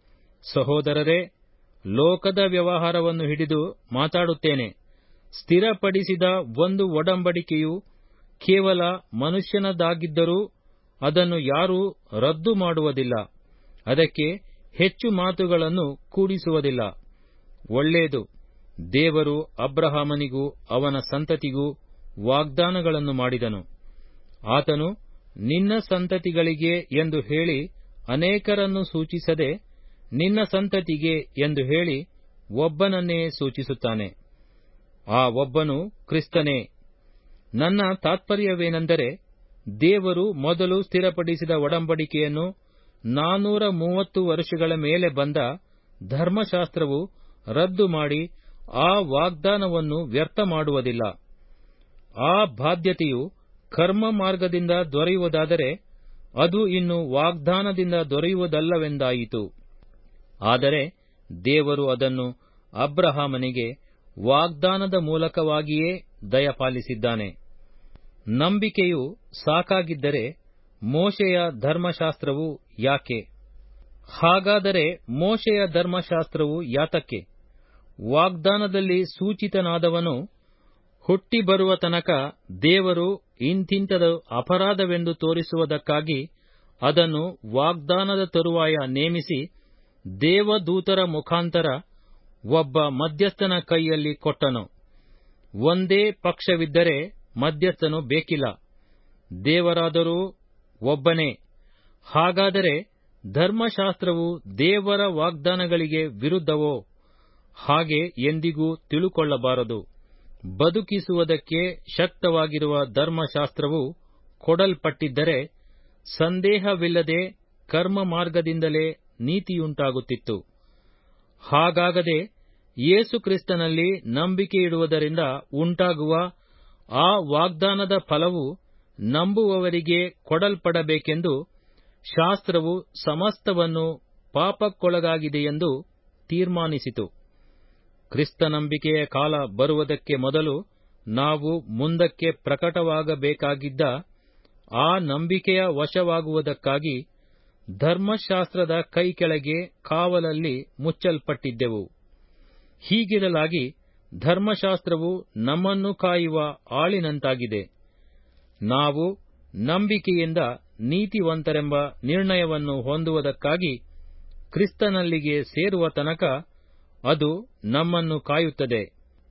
ಸಹೋದರರೇ ಲೋಕದ ವ್ಯವಹಾರವನ್ನು ಹಿಡಿದು ಮಾತಾಡುತ್ತೇನೆ ಸ್ಥಿರಪಡಿಸಿದ ಒಂದು ಒಡಂಬಡಿಕೆಯು ಕೇವಲ ಮನುಷ್ಯನದಾಗಿದ್ದರೂ ಅದನ್ನು ಯಾರೂ ರದ್ದು ಮಾಡುವುದಿಲ್ಲ ಅದಕ್ಕೆ ಹೆಚ್ಚು ಮಾತುಗಳನ್ನು ಕೂಡಿಸುವುದಿಲ್ಲ ಒಳ್ಳೆಯದು ದೇವರು ಅಬ್ರಹಾಮನಿಗೂ ಅವನ ಸಂತತಿಗೂ ವಾಗ್ದಾನಗಳನ್ನು ಮಾಡಿದನು ಆತನು ನಿನ್ನ ಸಂತತಿಗಳಿಗೆ ಎಂದು ಹೇಳಿ ಅನೇಕರನ್ನು ಸೂಚಿಸದೆ ನಿನ್ನ ಸಂತತಿಗೆ ಎಂದು ಹೇಳಿ ಒಬ್ಬನನ್ನೇ ಸೂಚಿಸುತ್ತಾನೆ ಆ ಒಬ್ಬನು ಕ್ರಿಸ್ತನೇ ನನ್ನ ತಾತ್ಪರ್ಯವೇನೆಂದರೆ ದೇವರು ಮೊದಲು ಸ್ಥಿರಪಡಿಸಿದ ಒಡಂಬಡಿಕೆಯನ್ನು ನಾನೂರ ಮೂವತ್ತು ವರ್ಷಗಳ ಮೇಲೆ ಬಂದ ಧರ್ಮಶಾಸ್ತ್ರವು ರದ್ದು ಮಾಡಿ ಆ ವಾಗ್ದಾನವನ್ನು ವ್ಯರ್ಥ ಮಾಡುವುದಿಲ್ಲ ಆ ಬಾಧ್ಯತೆಯು ಕರ್ಮ ಮಾರ್ಗದಿಂದ ದೊರೆಯುವುದಾದರೆ ಅದು ಇನ್ನು ವಾಗ್ದಾನದಿಂದ ದೊರೆಯುವುದಲ್ಲವೆಂದಾಯಿತು ಆದರೆ ದೇವರು ಅದನ್ನು ಅಬ್ರಹಾಮನಿಗೆ ವಾಗ್ದಾನದ ಮೂಲಕವಾಗಿಯೇ ದಯಪಾಲಿಸಿದ್ದಾನೆ ನಂಬಿಕೆಯು ಸಾಕಾಗಿದ್ದರೆ ಮೋಶೆಯ ಧರ್ಮಶಾಸ್ತ್ರವು ಯಾಕೆ ಹಾಗಾದರೆ ಮೋಶೆಯ ಧರ್ಮಶಾಸ್ತ್ರವು ಯಾತಕ್ಕೆ ವಾಗ್ದಾನದಲ್ಲಿ ಸೂಚಿತನಾದವನು ಹುಟ್ಟಿ ಬರುವ ತನಕ ದೇವರು ಇಂತಿಂತದು ಅಪರಾಧವೆಂದು ತೋರಿಸುವುದಕ್ಕಾಗಿ ಅದನ್ನು ವಾಗ್ದಾನದ ತರುವಾಯ ನೇಮಿಸಿ ದೇವದೂತರ ಮುಖಾಂತರ ಒಬ್ಬ ಮಧ್ಯಸ್ಥನ ಕೈಯಲ್ಲಿ ಕೊಟ್ಟನು ಒಂದೇ ಪಕ್ಷವಿದ್ದರೆ ಮಧ್ಯಸ್ಥನು ಬೇಕಿಲ್ಲ ದೇವರಾದರೂ ಒಬ್ಬನೇ ಹಾಗಾದರೆ ಧರ್ಮಶಾಸ್ತ್ರವು ದೇವರ ವಾಗ್ದಾನಗಳಿಗೆ ವಿರುದ್ಧವೋ ಹಾಗೆ ಎಂದಿಗೂ ತಿಳುಕೊಳ್ಳಬಾರದು ಬದುಕಿಸುವುದಕ್ಕೆ ಶಕ್ತವಾಗಿರುವ ಧರ್ಮಶಾಸ್ತ್ರವು ಕೊಡಲ್ಪಟ್ಟಿದ್ದರೆ ಸಂದೇಹವಿಲ್ಲದೆ ಕರ್ಮ ಮಾರ್ಗದಿಂದಲೇ ನೀತಿಯುಂಟಾಗುತ್ತಿತ್ತು ಹಾಗಾಗದೆ ಯೇಸುಕ್ರಿಸ್ತನಲ್ಲಿ ನಂಬಿಕೆಯಿಡುವುದರಿಂದ ಉಂಟಾಗುವ ಆ ವಾಗ್ದಾನದ ಫಲವು ನಂಬುವವರಿಗೆ ಕೊಡಲ್ಪಡಬೇಕೆಂದು ಶಾಸ್ತ್ರವು ಸಮಸ್ತವನ್ನು ಪಾಪಕ್ಕೊಳಗಾಗಿದೆಯೆಂದು ತೀರ್ಮಾನಿಸಿತು ಕ್ರಿಸ್ತನಂಬಿಕೆಯ ಕಾಲ ಬರುವುದಕ್ಕೆ ಮೊದಲು ನಾವು ಮುಂದಕ್ಕೆ ಪ್ರಕಟವಾಗಬೇಕಾಗಿದ್ದ ಆ ನಂಬಿಕೆಯ ವಶವಾಗುವುದಕ್ಕಾಗಿ ಧರ್ಮಶಾಸ್ತ್ರದ ಕೈಕೆಳಗೆ ಕಾವಲಲ್ಲಿ ಮುಚ್ಚಲ್ಪಟ್ಟಿದ್ದೆವು ಹೀಗಿರಲಾಗಿ ಧರ್ಮಶಾಸ್ತ್ರವು ನಮ್ಮನ್ನು ಕಾಯುವ ಆಳಿನಂತಾಗಿದೆ ನಾವು ನಂಬಿಕೆಯಿಂದ ನೀತಿವಂತರೆಂಬ ನಿರ್ಣಯವನ್ನು ಹೊಂದುವುದಕ್ಕಾಗಿ ಕ್ರಿಸ್ತನಲ್ಲಿಗೆ ಸೇರುವ ತನಕ ಅದು ನಮ್ಮನ್ನು ಕಾಯುತ್ತದೆ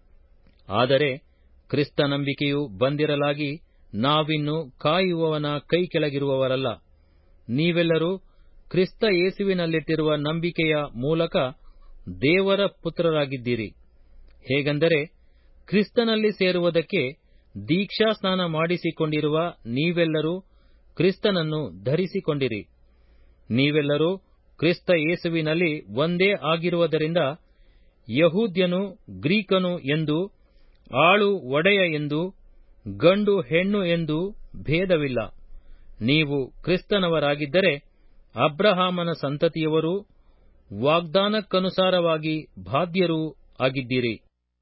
ಆದರೆ ಕ್ರಿಸ್ತ ನಂಬಿಕೆಯು ಬಂದಿರಲಾಗಿ ನಾವಿನ್ನು ಕಾಯುವವನ ಕೈ ಕೆಳಗಿರುವವರಲ್ಲ ನೀವೆಲ್ಲರೂ ಕ್ರಿಸ್ತ ಯೇಸುವಿನಲ್ಲಿಟ್ಟಿರುವ ನಂಬಿಕೆಯ ಮೂಲಕ ದೇವರ ಪುತ್ರರಾಗಿದ್ದೀರಿ ಹೇಗೆಂದರೆ ಕ್ರಿಸ್ತನಲ್ಲಿ ಸೇರುವುದಕ್ಕೆ ದೀಕ್ಷಾಸ್ನಾನ ಮಾಡಿಸಿಕೊಂಡಿರುವ ನೀವೆಲ್ಲರೂ ಕ್ರಿಸ್ತನನ್ನು ಧರಿಸಿಕೊಂಡಿರಿ ನೀವೆಲ್ಲರೂ ಕ್ರಿಸ್ತ ಯೇಸುವಿನಲ್ಲಿ ಒಂದೇ ಆಗಿರುವುದರಿಂದ ಯಹೂದ್ಯನು ಗ್ರೀಕನು ಎಂದು ಆಳು ಒಡೆಯ ಎಂದು ಗಂಡು ಹೆಣ್ಣು ಎಂದು ಭೇದವಿಲ್ಲ ನೀವು ಕ್ರಿಸ್ತನವರಾಗಿದ್ದರೆ ಅಬ್ರಹಾಮನ ಸಂತತಿಯವರೂ ವಾಗ್ದಾನಕ್ಕನುಸಾರವಾಗಿ ಬಾಧ್ಯರೂ ಆಗಿದ್ದೀರಿ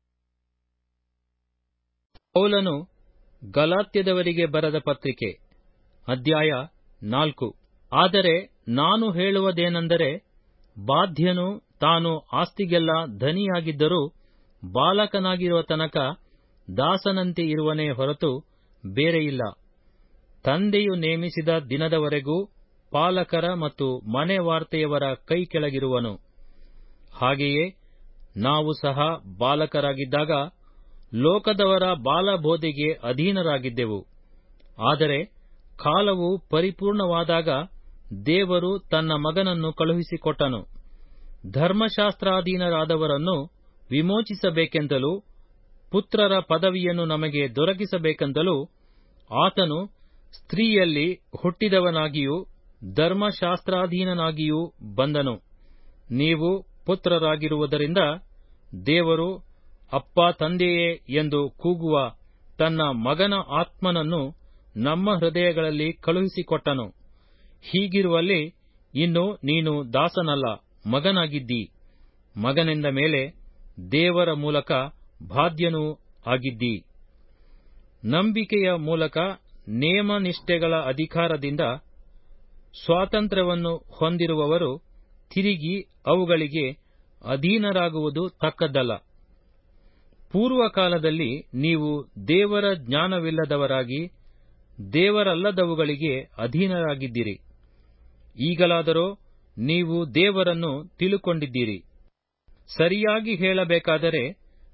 ಪೌಲನು ಗಲಾತ್ಯದವರಿಗೆ ಬರೆದ ಪತ್ರಿಕೆ ಅಧ್ಯಾಯ ನಾಲ್ಕು ಆದರೆ ನಾನು ಹೇಳುವುದೇನೆಂದರೆ ಬಾಧ್ಯನು ತಾನು ಆಸ್ತಿಗೆಲ್ಲ ಧನಿಯಾಗಿದ್ದರೂ ಬಾಲಕನಾಗಿರುವ ತನಕ ದಾಸನಂತೆ ಇರುವನೇ ಹೊರತು ಬೇರೆಯಿಲ್ಲ ತಂದೆಯು ನೇಮಿಸಿದ ದಿನದವರೆಗೂ ಪಾಲಕರ ಮತ್ತು ಮನೆ ವಾರ್ತೆಯವರ ಕೈ ಕೆಳಗಿರುವನು ಹಾಗೆಯೇ ನಾವು ಸಹ ಬಾಲಕರಾಗಿದ್ದಾಗ ಲೋಕದವರ ಬಾಲಬೋಧೆಗೆ ಅಧೀನರಾಗಿದ್ದೆವು ಆದರೆ ಕಾಲವು ಪರಿಪೂರ್ಣವಾದಾಗ ದೇವರು ತನ್ನ ಮಗನನ್ನು ಕಳುಹಿಸಿಕೊಟ್ಟನು ಧರ್ಮಶಾಸ್ತ್ರಾಧೀನರಾದವರನ್ನು ವಿಮೋಚಿಸಬೇಕೆಂದಲೂ ಪುತ್ರರ ಪದವಿಯನ್ನು ನಮಗೆ ದೊರಕಿಸಬೇಕೆಂದಲೂ ಆತನು ಸ್ತ್ರೀಯಲ್ಲಿ ಹುಟ್ಟಿದವನಾಗಿಯೂ ಧರ್ಮಶಾಸ್ತ್ರಾಧೀನನಾಗಿಯೂ ಬಂದನು ನೀವು ಪುತ್ರರಾಗಿರುವುದರಿಂದ ದೇವರು ಅಪ್ಪ ತಂದೆಯೇ ಎಂದು ಕೂಗುವ ತನ್ನ ಮಗನ ಆತ್ಮನನ್ನು ನಮ್ಮ ಹೃದಯಗಳಲ್ಲಿ ಕಳುಹಿಸಿಕೊಟ್ಟನು ಹೀಗಿರುವಲ್ಲಿ ಇನ್ನು ನೀನು ದಾಸನಲ್ಲ ಮಗನಾಗಿದ್ದೀ ಮಗನೆಂದ ಮೇಲೆ ದೇವರ ಮೂಲಕ ಬಾಧ್ಯನೂ ಆಗಿದ್ದೀ ನಂಬಿಕೆಯ ಮೂಲಕ ನೇಮನಿಷ್ಠೆಗಳ ಅಧಿಕಾರದಿಂದ ಸ್ವಾತಂತ್ರ್ಯವನ್ನು ಹೊಂದಿರುವವರು ತಿರುಗಿ ಅವುಗಳಿಗೆ ಅಧೀನರಾಗುವುದು ತಕ್ಕದ್ದಲ್ಲ ಪೂರ್ವಕಾಲದಲ್ಲಿ ನೀವು ದೇವರ ಜ್ಞಾನವಿಲ್ಲದವರಾಗಿ ದೇವರಲ್ಲದವುಗಳಿಗೆ ಅಧೀನರಾಗಿದ್ದಿರಿ ಈಗಲಾದರೋ ನೀವು ದೇವರನ್ನು ತಿಳುಕೊಂಡಿದ್ದೀರಿ ಸರಿಯಾಗಿ ಹೇಳಬೇಕಾದರೆ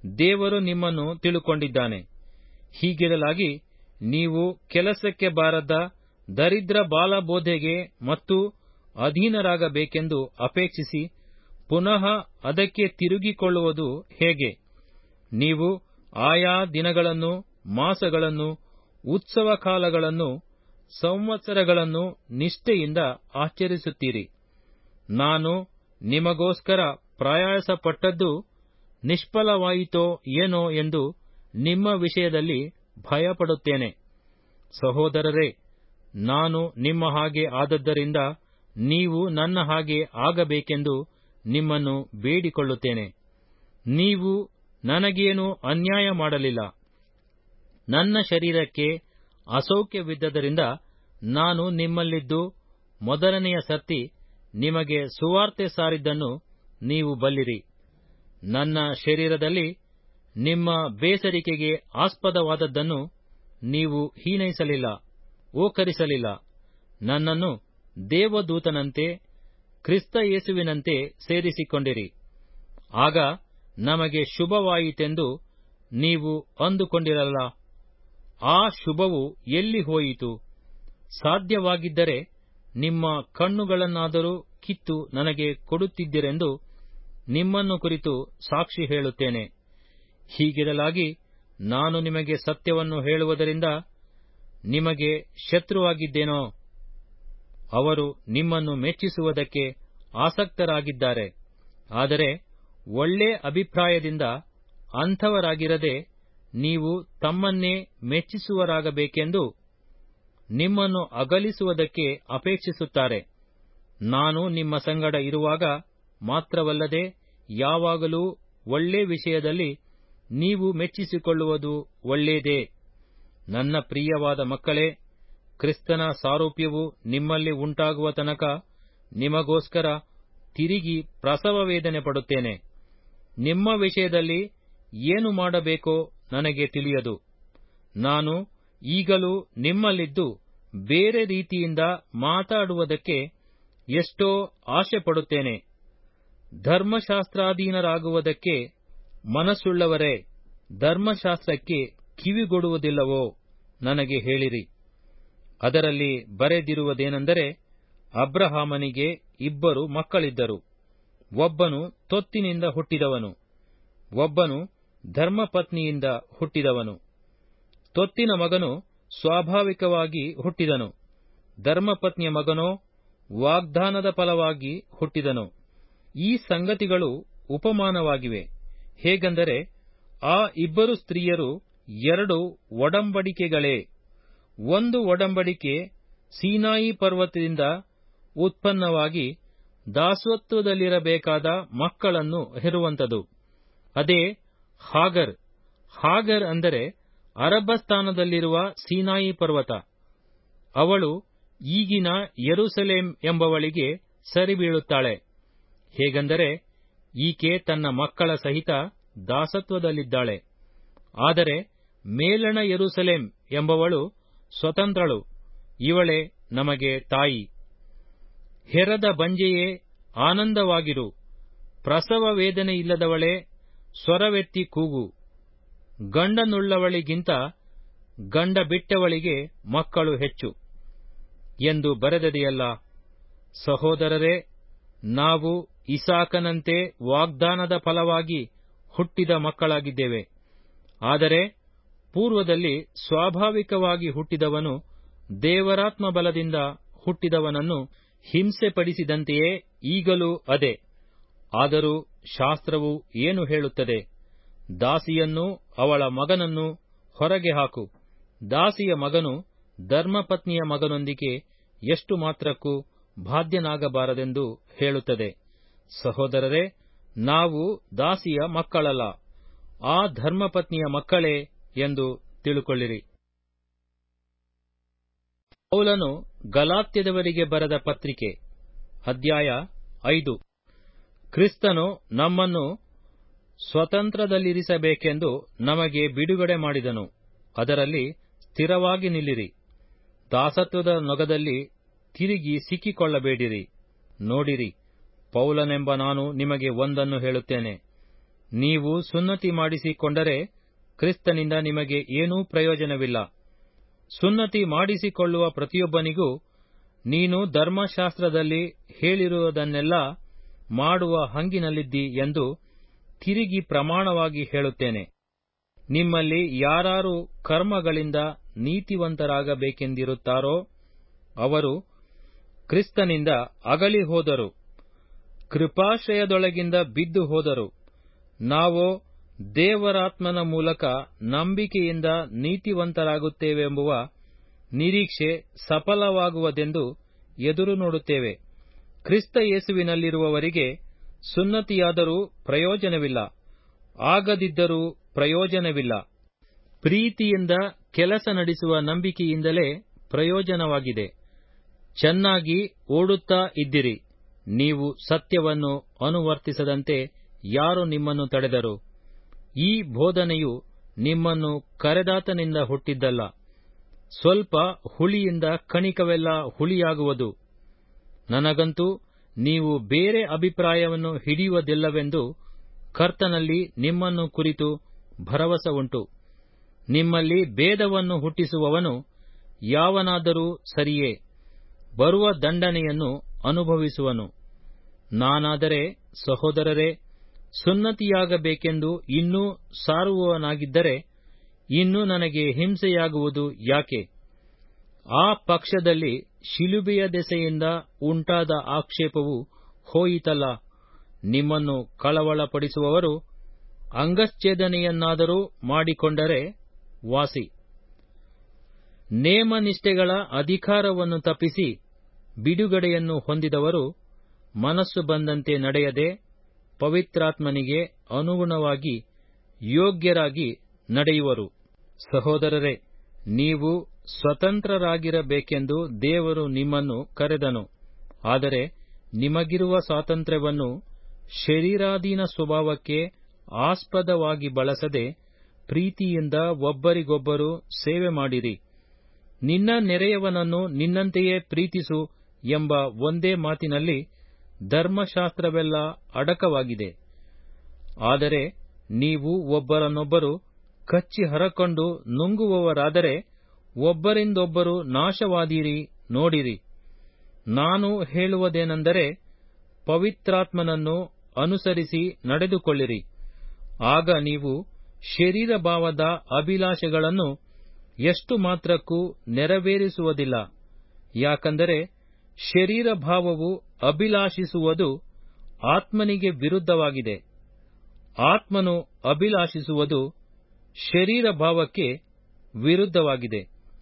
ದೇವರು ನಿಮ್ಮನ್ನು ತಿಳುಕೊಂಡಿದ್ದಾನೆ ಹೀಗಿರಲಾಗಿ ನೀವು ಕೆಲಸಕ್ಕೆ ಬಾರದ ದರಿದ್ರ ಬಾಲಬೋಧೆಗೆ ಮತ್ತು ಅಧೀನರಾಗಬೇಕೆಂದು ಅಪೇಕ್ಷಿಸಿ ಪುನಃ ಅದಕ್ಕೆ ತಿರುಗಿಕೊಳ್ಳುವುದು ಹೇಗೆ ನೀವು ಆಯಾ ದಿನಗಳನ್ನು ಮಾಸಗಳನ್ನು ಉತ್ಸವ ಕಾಲಗಳನ್ನು ಸಂವತ್ಸರಗಳನ್ನು ನಿಷ್ಠೆಯಿಂದ ಆಚರಿಸುತ್ತೀರಿ ನಾನು ನಿಮಗೋಸ್ಕರ ಪ್ರಯಾಸಪಟ್ಟದ್ದು ನಿಷ್ಫಲವಾಯಿತೋ ಏನೋ ಎಂದು ನಿಮ್ಮ ವಿಷಯದಲ್ಲಿ ಭಯಪಡುತ್ತೇನೆ ಸಹೋದರರೇ ನಾನು ನಿಮ್ಮ ಹಾಗೆ ಆದದ್ದರಿಂದ ನೀವು ನನ್ನ ಹಾಗೆ ಆಗಬೇಕೆಂದು ನಿಮ್ಮನ್ನು ಬೇಡಿಕೊಳ್ಳುತ್ತೇನೆ ನೀವು ನನಗೇನು ಅನ್ಯಾಯ ಮಾಡಲಿಲ್ಲ ನನ್ನ ಶರೀರಕ್ಕೆ ಅಸೌಖ್ಯವಿದ್ದರಿಂದ ನಾನು ನಿಮ್ಮಲ್ಲಿದ್ದು ಮೊದಲನೆಯ ಸರ್ತಿ ನಿಮಗೆ ಸುವಾರ್ತೆ ಸಾರಿದ್ದನ್ನು ನೀವು ಬಲ್ಲಿರಿ ನನ್ನ ಶರೀರದಲ್ಲಿ ನಿಮ್ಮ ಬೇಸರಿಕೆಗೆ ಆಸ್ಪದವಾದದ್ದನ್ನು ನೀವು ಹೀನೈಸಲಿಲ್ಲ ಓಕರಿಸಲಿಲ್ಲ ನನ್ನನ್ನು ದೇವದೂತನಂತೆ ಕ್ರಿಸ್ತ ಯೇಸುವಿನಂತೆ ಸೇರಿಸಿಕೊಂಡಿರಿ ಆಗ ನಮಗೆ ಶುಭವಾಯಿತೆಂದು ನೀವು ಅಂದುಕೊಂಡಿರಲ್ಲ ಆ ಶುಭವು ಎಲ್ಲಿ ಹೋಯಿತು ಸಾಧ್ಯವಾಗಿದ್ದರೆ ನಿಮ್ಮ ಕಣ್ಣುಗಳನ್ನಾದರೂ ಕಿತ್ತು ನನಗೆ ಕೊಡುತ್ತಿದ್ದಿರೆಂದು ನಿಮ್ಮನ್ನು ಕುರಿತು ಸಾಕ್ಷಿ ಹೇಳುತ್ತೇನೆ ಹೀಗಿರಲಾಗಿ ನಾನು ನಿಮಗೆ ಸತ್ಯವನ್ನು ಹೇಳುವುದರಿಂದ ನಿಮಗೆ ಶತ್ರುವಾಗಿದ್ದೇನೋ ಅವರು ನಿಮ್ಮನ್ನು ಮೆಚ್ಚಿಸುವುದಕ್ಕೆ ಆಸಕ್ತರಾಗಿದ್ದಾರೆ ಆದರೆ ಒಳ್ಳೆ ಅಭಿಪ್ರಾಯದಿಂದ ಅಂಥವರಾಗಿರದೆ ನೀವು ತಮ್ಮನ್ನೇ ಮೆಚ್ಚಿಸುವರಾಗಬೇಕೆಂದು ನಿಮ್ಮನ್ನು ಅಗಲಿಸುವುದಕ್ಕೆ ಅಪೇಕ್ಷಿಸುತ್ತಾರೆ ನಾನು ನಿಮ್ಮ ಸಂಗಡ ಇರುವಾಗ ಮಾತ್ರವಲ್ಲದೆ ಯಾವಾಗಲೂ ಒಳ್ಳೆ ವಿಷಯದಲ್ಲಿ ನೀವು ಮೆಚ್ಚಿಸಿಕೊಳ್ಳುವುದು ಒಳ್ಳೆಯದೇ ನನ್ನ ಪ್ರಿಯವಾದ ಮಕ್ಕಳೇ ಕ್ರಿಸ್ತನ ಸಾರೂಪ್ಯವು ನಿಮ್ಮಲ್ಲಿ ಉಂಟಾಗುವ ತನಕ ನಿಮಗೋಸ್ಕರ ತಿರುಗಿ ಪ್ರಸವ ವೇದನೆ ಪಡುತ್ತೇನೆ ನಿಮ್ಮ ವಿಷಯದಲ್ಲಿ ಏನು ಮಾಡಬೇಕೋ ನನಗೆ ತಿಳಿಯದು ನಾನು ಈಗಲೂ ನಿಮ್ಮಲ್ಲಿದ್ದು ಬೇರೆ ರೀತಿಯಿಂದ ಮಾತಾಡುವುದಕ್ಕೆ ಎಷ್ಟೋ ಆಶೆ ಪಡುತ್ತೇನೆ ಧರ್ಮಶಾಸ್ತ್ರಾಧೀನರಾಗುವುದಕ್ಕೆ ಮನಸ್ಸುಳ್ಳವರೇ ಧರ್ಮಶಾಸ್ತ್ರಕ್ಕೆ ಕಿವಿಗೊಡುವುದಿಲ್ಲವೋ ನನಗೆ ಹೇಳಿರಿ ಅದರಲ್ಲಿ ಬರೆದಿರುವುದೇನೆಂದರೆ ಅಬ್ರಹಾಮನಿಗೆ ಇಬ್ಬರು ಮಕ್ಕಳಿದ್ದರು ಒಬ್ಬನು ತೊತ್ತಿನಿಂದ ಹುಟ್ಟಿದವನು ಒಬ್ಬನು ಧರ್ಮಪತ್ನಿಯಿಂದ ಹುಟ್ಟಿದವನು ತೊತ್ತಿನ ಮಗನು ಸ್ವಾಭಾವಿಕವಾಗಿ ಹುಟ್ಟಿದನು ಧರ್ಮಪತ್ನಿಯ ಮಗನೋ ವಾಗ್ದಾನದ ಫಲವಾಗಿ ಹುಟ್ಟಿದನು ಈ ಸಂಗತಿಗಳು ಉಪಮಾನವಾಗಿವೆ ಹೇಗೆಂದರೆ ಆ ಇಬ್ಬರು ಸ್ತ್ರೀಯರು ಎರಡು ಒಡಂಬಡಿಕೆಗಳೇ ಒಂದು ಒಡಂಬಡಿಕೆ ಸೀನಾಯಿ ಪರ್ವತದಿಂದ ಉತ್ಪನ್ನವಾಗಿ ದಾಸತ್ವದಲ್ಲಿರಬೇಕಾದ ಮಕ್ಕಳನ್ನು ಹೆರುವಂತದು ಅದೇ ಹಾಗರ್ ಹಾಗರ್ ಅಂದರೆ ಅರಬಸ್ಥಾನದಲ್ಲಿರುವ ಸೀನಾಯಿ ಪರ್ವತ ಅವಳು ಈಗಿನ ಯೆರೂಸಲೇಮ್ ಎಂಬವಳಿಗೆ ಸರಿಬೀಳುತ್ತಾಳೆ ಹೇಗೆಂದರೆ ಈಕೆ ತನ್ನ ಮಕ್ಕಳ ಸಹಿತ ದಾಸತ್ವದಲ್ಲಿದ್ದಾಳೆ ಆದರೆ ಮೇಲಣ ಯೆರೂಸಲೇಮ್ ಎಂಬವಳು ಸ್ವತಂತ್ರಳು ಇವಳೇ ನಮಗೆ ತಾಯಿ ಹೆರದ ಬಂಜೆಯೇ ಆನಂದವಾಗಿರು ಪ್ರಸವ ವೇದನೆಯಿಲ್ಲದವಳೇ ಸ್ವರವೆತ್ತಿ ಕೂಗು ಗಂಡನುಳ್ಳವಳಿಗಿಂತ ಗಂಡ ಬಿಟ್ಟವಳಿಗೆ ಮಕ್ಕಳು ಹೆಚ್ಚು ಎಂದು ಬರೆದದೆಯಲ್ಲ ಸಹೋದರರೇ ನಾವು ಇಸಾಕನಂತೆ ವಾಗ್ದಾನದ ಫಲವಾಗಿ ಹುಟ್ಟಿದ ಮಕ್ಕಳಾಗಿದ್ದೇವೆ ಆದರೆ ಪೂರ್ವದಲ್ಲಿ ಸ್ವಾಭಾವಿಕವಾಗಿ ಹುಟ್ಟಿದವನು ದೇವರಾತ್ಮ ಬಲದಿಂದ ಹುಟ್ಟಿದವನನ್ನು ಹಿಂಸೆಪಡಿಸಿದಂತೆಯೇ ಈಗಲೂ ಅದೇ ಆದರೂ ಶಾಸ್ತ್ರವು ಏನು ಹೇಳುತ್ತದೆ ದಾಸಿಯನ್ನೂ ಅವಳ ಮಗನನ್ನು ಹೊರಗೆ ಹಾಕು ದಾಸಿಯ ಮಗನು ಧರ್ಮಪತ್ನಿಯ ಮಗನೊಂದಿಗೆ ಎಷ್ಟು ಮಾತ್ರಕ್ಕೂ ಬಾಧ್ಯನಾಗಬಾರದೆಂದು ಹೇಳುತ್ತದೆ ಸಹೋದರರೇ ನಾವು ದಾಸಿಯ ಮಕ್ಕಳಲ್ಲ ಆ ಧರ್ಮಪತ್ನಿಯ ಮಕ್ಕಳೇ ಎಂದು ತಿಳುಕೊಳ್ಳಿರಿ ಪೌಲನು ಗಲಾತ್ಯದವರಿಗೆ ಬರೆದ ಪತ್ರಿಕೆ ಅಧ್ಯಾಯ ಐದು ಕ್ರಿಸ್ತನು ನಮ್ಮನ್ನು ಸ್ವತಂತ್ರದಲ್ಲಿರಿಸಬೇಕೆಂದು ನಮಗೆ ಬಿಡುಗಡೆ ಮಾಡಿದನು ಅದರಲ್ಲಿ ಸ್ಥಿರವಾಗಿ ನಿಲ್ಲಿರಿ ದಾಸತ್ವದ ನೊಗದಲ್ಲಿ ತಿರುಗಿ ಸಿಕ್ಕಿಕೊಳ್ಳಬೇಡಿರಿ ನೋಡಿರಿ ಪೌಲನೆಂಬ ನಾನು ನಿಮಗೆ ಒಂದನ್ನು ಹೇಳುತ್ತೇನೆ ನೀವು ಸುನ್ನತಿ ಮಾಡಿಸಿಕೊಂಡರೆ ಕ್ರಿಸ್ತನಿಂದ ನಿಮಗೆ ಏನೂ ಪ್ರಯೋಜನವಿಲ್ಲ ಸುನ್ನತಿ ಮಾಡಿಸಿಕೊಳ್ಳುವ ಪ್ರತಿಯೊಬ್ಬನಿಗೂ ನೀನು ಧರ್ಮಶಾಸ್ತ್ರದಲ್ಲಿ ಹೇಳಿರುವುದನ್ನೆಲ್ಲ ಮಾಡುವ ಹಂಗಿನಲ್ಲಿದ್ದಿ ಎಂದು ತಿರುಗಿ ಪ್ರಮಾಣವಾಗಿ ಹೇಳುತ್ತೇನೆ ನಿಮ್ಮಲ್ಲಿ ಯಾರಾರು ಕರ್ಮಗಳಿಂದ ನೀತಿವಂತರಾಗಬೇಕೆಂದಿರುತ್ತಾರೋ ಅವರು ಕ್ರಿಸ್ತನಿಂದ ಅಗಲಿ ಹೋದರು ಕೃಪಾಶ್ರಯದೊಳಗಿಂದ ಬಿದ್ದು ಹೋದರು ನಾವೋ ದೇವರಾತ್ಮನ ಮೂಲಕ ನಂಬಿಕೆಯಿಂದ ನೀತಿವಂತರಾಗುತ್ತೇವೆಂಬುವ ನಿರೀಕ್ಷೆ ಸಫಲವಾಗುವುದೆಂದು ಎದುರು ನೋಡುತ್ತೇವೆ ಕ್ರಿಸ್ತ ಯೇಸುವಿನಲ್ಲಿರುವವರಿಗೆ ಸುನ್ನತಿಯಾದರೂ ಪ್ರಯೋಜನವಿಲ್ಲ ಆಗದಿದ್ದರೂ ಪ್ರಯೋಜನವಿಲ್ಲ ಪ್ರೀತಿಯಿಂದ ಕೆಲಸ ನಡೆಸುವ ನಂಬಿಕೆಯಿಂದಲೇ ಪ್ರಯೋಜನವಾಗಿದೆ ಚೆನ್ನಾಗಿ ಓಡುತ್ತಾ ಇದ್ದಿರಿ ನೀವು ಸತ್ಯವನ್ನು ಅನುವರ್ತಿಸದಂತೆ ಯಾರು ನಿಮ್ಮನ್ನು ತಡೆದರು ಈ ಬೋಧನೆಯು ನಿಮ್ಮನ್ನು ಕರೆದಾತನಿಂದ ಹುಟ್ಟಿದ್ದಲ್ಲ ಸ್ವಲ್ಪ ಹುಳಿಯಿಂದ ಕಣಿಕವೆಲ್ಲ ಹುಳಿಯಾಗುವುದು ನನಗಂತೂ ನೀವು ಬೇರೆ ಅಭಿಪ್ರಾಯವನ್ನು ಹಿಡಿಯುವುದಿಲ್ಲವೆಂದು ಕರ್ತನಲ್ಲಿ ನಿಮ್ಮನ್ನು ಕುರಿತು ಭರವಸೆ ಉಂಟು ನಿಮ್ಮಲ್ಲಿ ಭೇದವನ್ನು ಹುಟ್ಟಿಸುವವನು ಯಾವನಾದರೂ ಸರಿಯೇ ಬರುವ ದಂಡನೆಯನ್ನು ಅನುಭವಿಸುವನು ನಾನಾದರೆ ಸಹೋದರರೇ ಸುನ್ನತಿಯಾಗಬೇಕೆಂದು ಇನ್ನೂ ಸಾರುವವನಾಗಿದ್ದರೆ ಇನ್ನು ನನಗೆ ಹಿಂಸೆಯಾಗುವುದು ಯಾಕೆ ಆ ಪಕ್ಷದಲ್ಲಿ ಶಿಲುಬೆಯ ದೆಸೆಯಿಂದ ಉಂಟಾದ ಆಕ್ಷೇಪವು ಹೋಯಿತಲ್ಲ ನಿಮ್ಮನ್ನು ಕಳವಳಪಡಿಸುವವರು ಅಂಗಚ್ಛೇದನೆಯನ್ನಾದರೂ ಮಾಡಿಕೊಂಡರೆ ವಾಸಿ ನೇಮನಿಷ್ಠೆಗಳ ಅಧಿಕಾರವನ್ನು ತಪ್ಪಿಸಿ ಬಿಡುಗಡೆಯನ್ನು ಹೊಂದಿದವರು ಮನಸ್ಸು ಬಂದಂತೆ ನಡೆಯದೆ ಪವಿತ್ರಾತ್ಮನಿಗೆ ಅನುಗುಣವಾಗಿ ಯೋಗ್ಯರಾಗಿ ನಡೆಯುವರು ಸಹೋದರರೇ ನೀವು ಸ್ವತಂತ್ರರಾಗಿರಬೇಕೆಂದು ದೇವರು ನಿಮ್ಮನ್ನು ಕರೆದನು ಆದರೆ ನಿಮಗಿರುವ ಸ್ವಾತಂತ್ರ್ಯವನ್ನು ಶರೀರಾಧೀನ ಸ್ವಭಾವಕ್ಕೆ ಆಸ್ಪದವಾಗಿ ಬಳಸದೆ ಪ್ರೀತಿಯಿಂದ ಒಬ್ಬರಿಗೊಬ್ಬರು ಸೇವೆ ಮಾಡಿರಿ ನಿನ್ನ ನೆರೆಯವನನ್ನು ನಿನ್ನಂತೆಯೇ ಪ್ರೀತಿಸು ಎಂಬ ಒಂದೇ ಮಾತಿನಲ್ಲಿ ಧರ್ಮಶಾಸ್ತ್ರವೆಲ್ಲ ಅಡಕವಾಗಿದೆ ಆದರೆ ನೀವು ಒಬ್ಬರನ್ನೊಬ್ಬರು ಕಚ್ಚಿ ಹರಕೊಂಡು ನುಂಗುವವರಾದರೆ ಒಬ್ಬರಿಂದೊಬ್ಬರು ನಾಶವಾದೀರಿ ನೋಡಿರಿ ನಾನು ಹೇಳುವುದೇನೆಂದರೆ ಪವಿತ್ರಾತ್ಮನನ್ನು ಅನುಸರಿಸಿ ನಡೆದುಕೊಳ್ಳಿರಿ ಆಗ ನೀವು ಶರೀರ ಭಾವದ ಅಭಿಲಾಷೆಗಳನ್ನು ಎಷ್ಟು ಮಾತ್ರಕ್ಕೂ ನೆರವೇರಿಸುವುದಿಲ್ಲ ಯಾಕಂದರೆ ಶರೀರ ಭಾವವು ಅಭಿಲಾಷಿಸುವುದು ಆತ್ಮನಿಗೆ ವಿರುದ್ಧವಾಗಿದೆ ಆತ್ಮನು ಅಭಿಲಾಷಿಸುವುದು ಶರೀರ ಭಾವಕ್ಕೆ ವಿರುದ್ಧವಾಗಿದೆ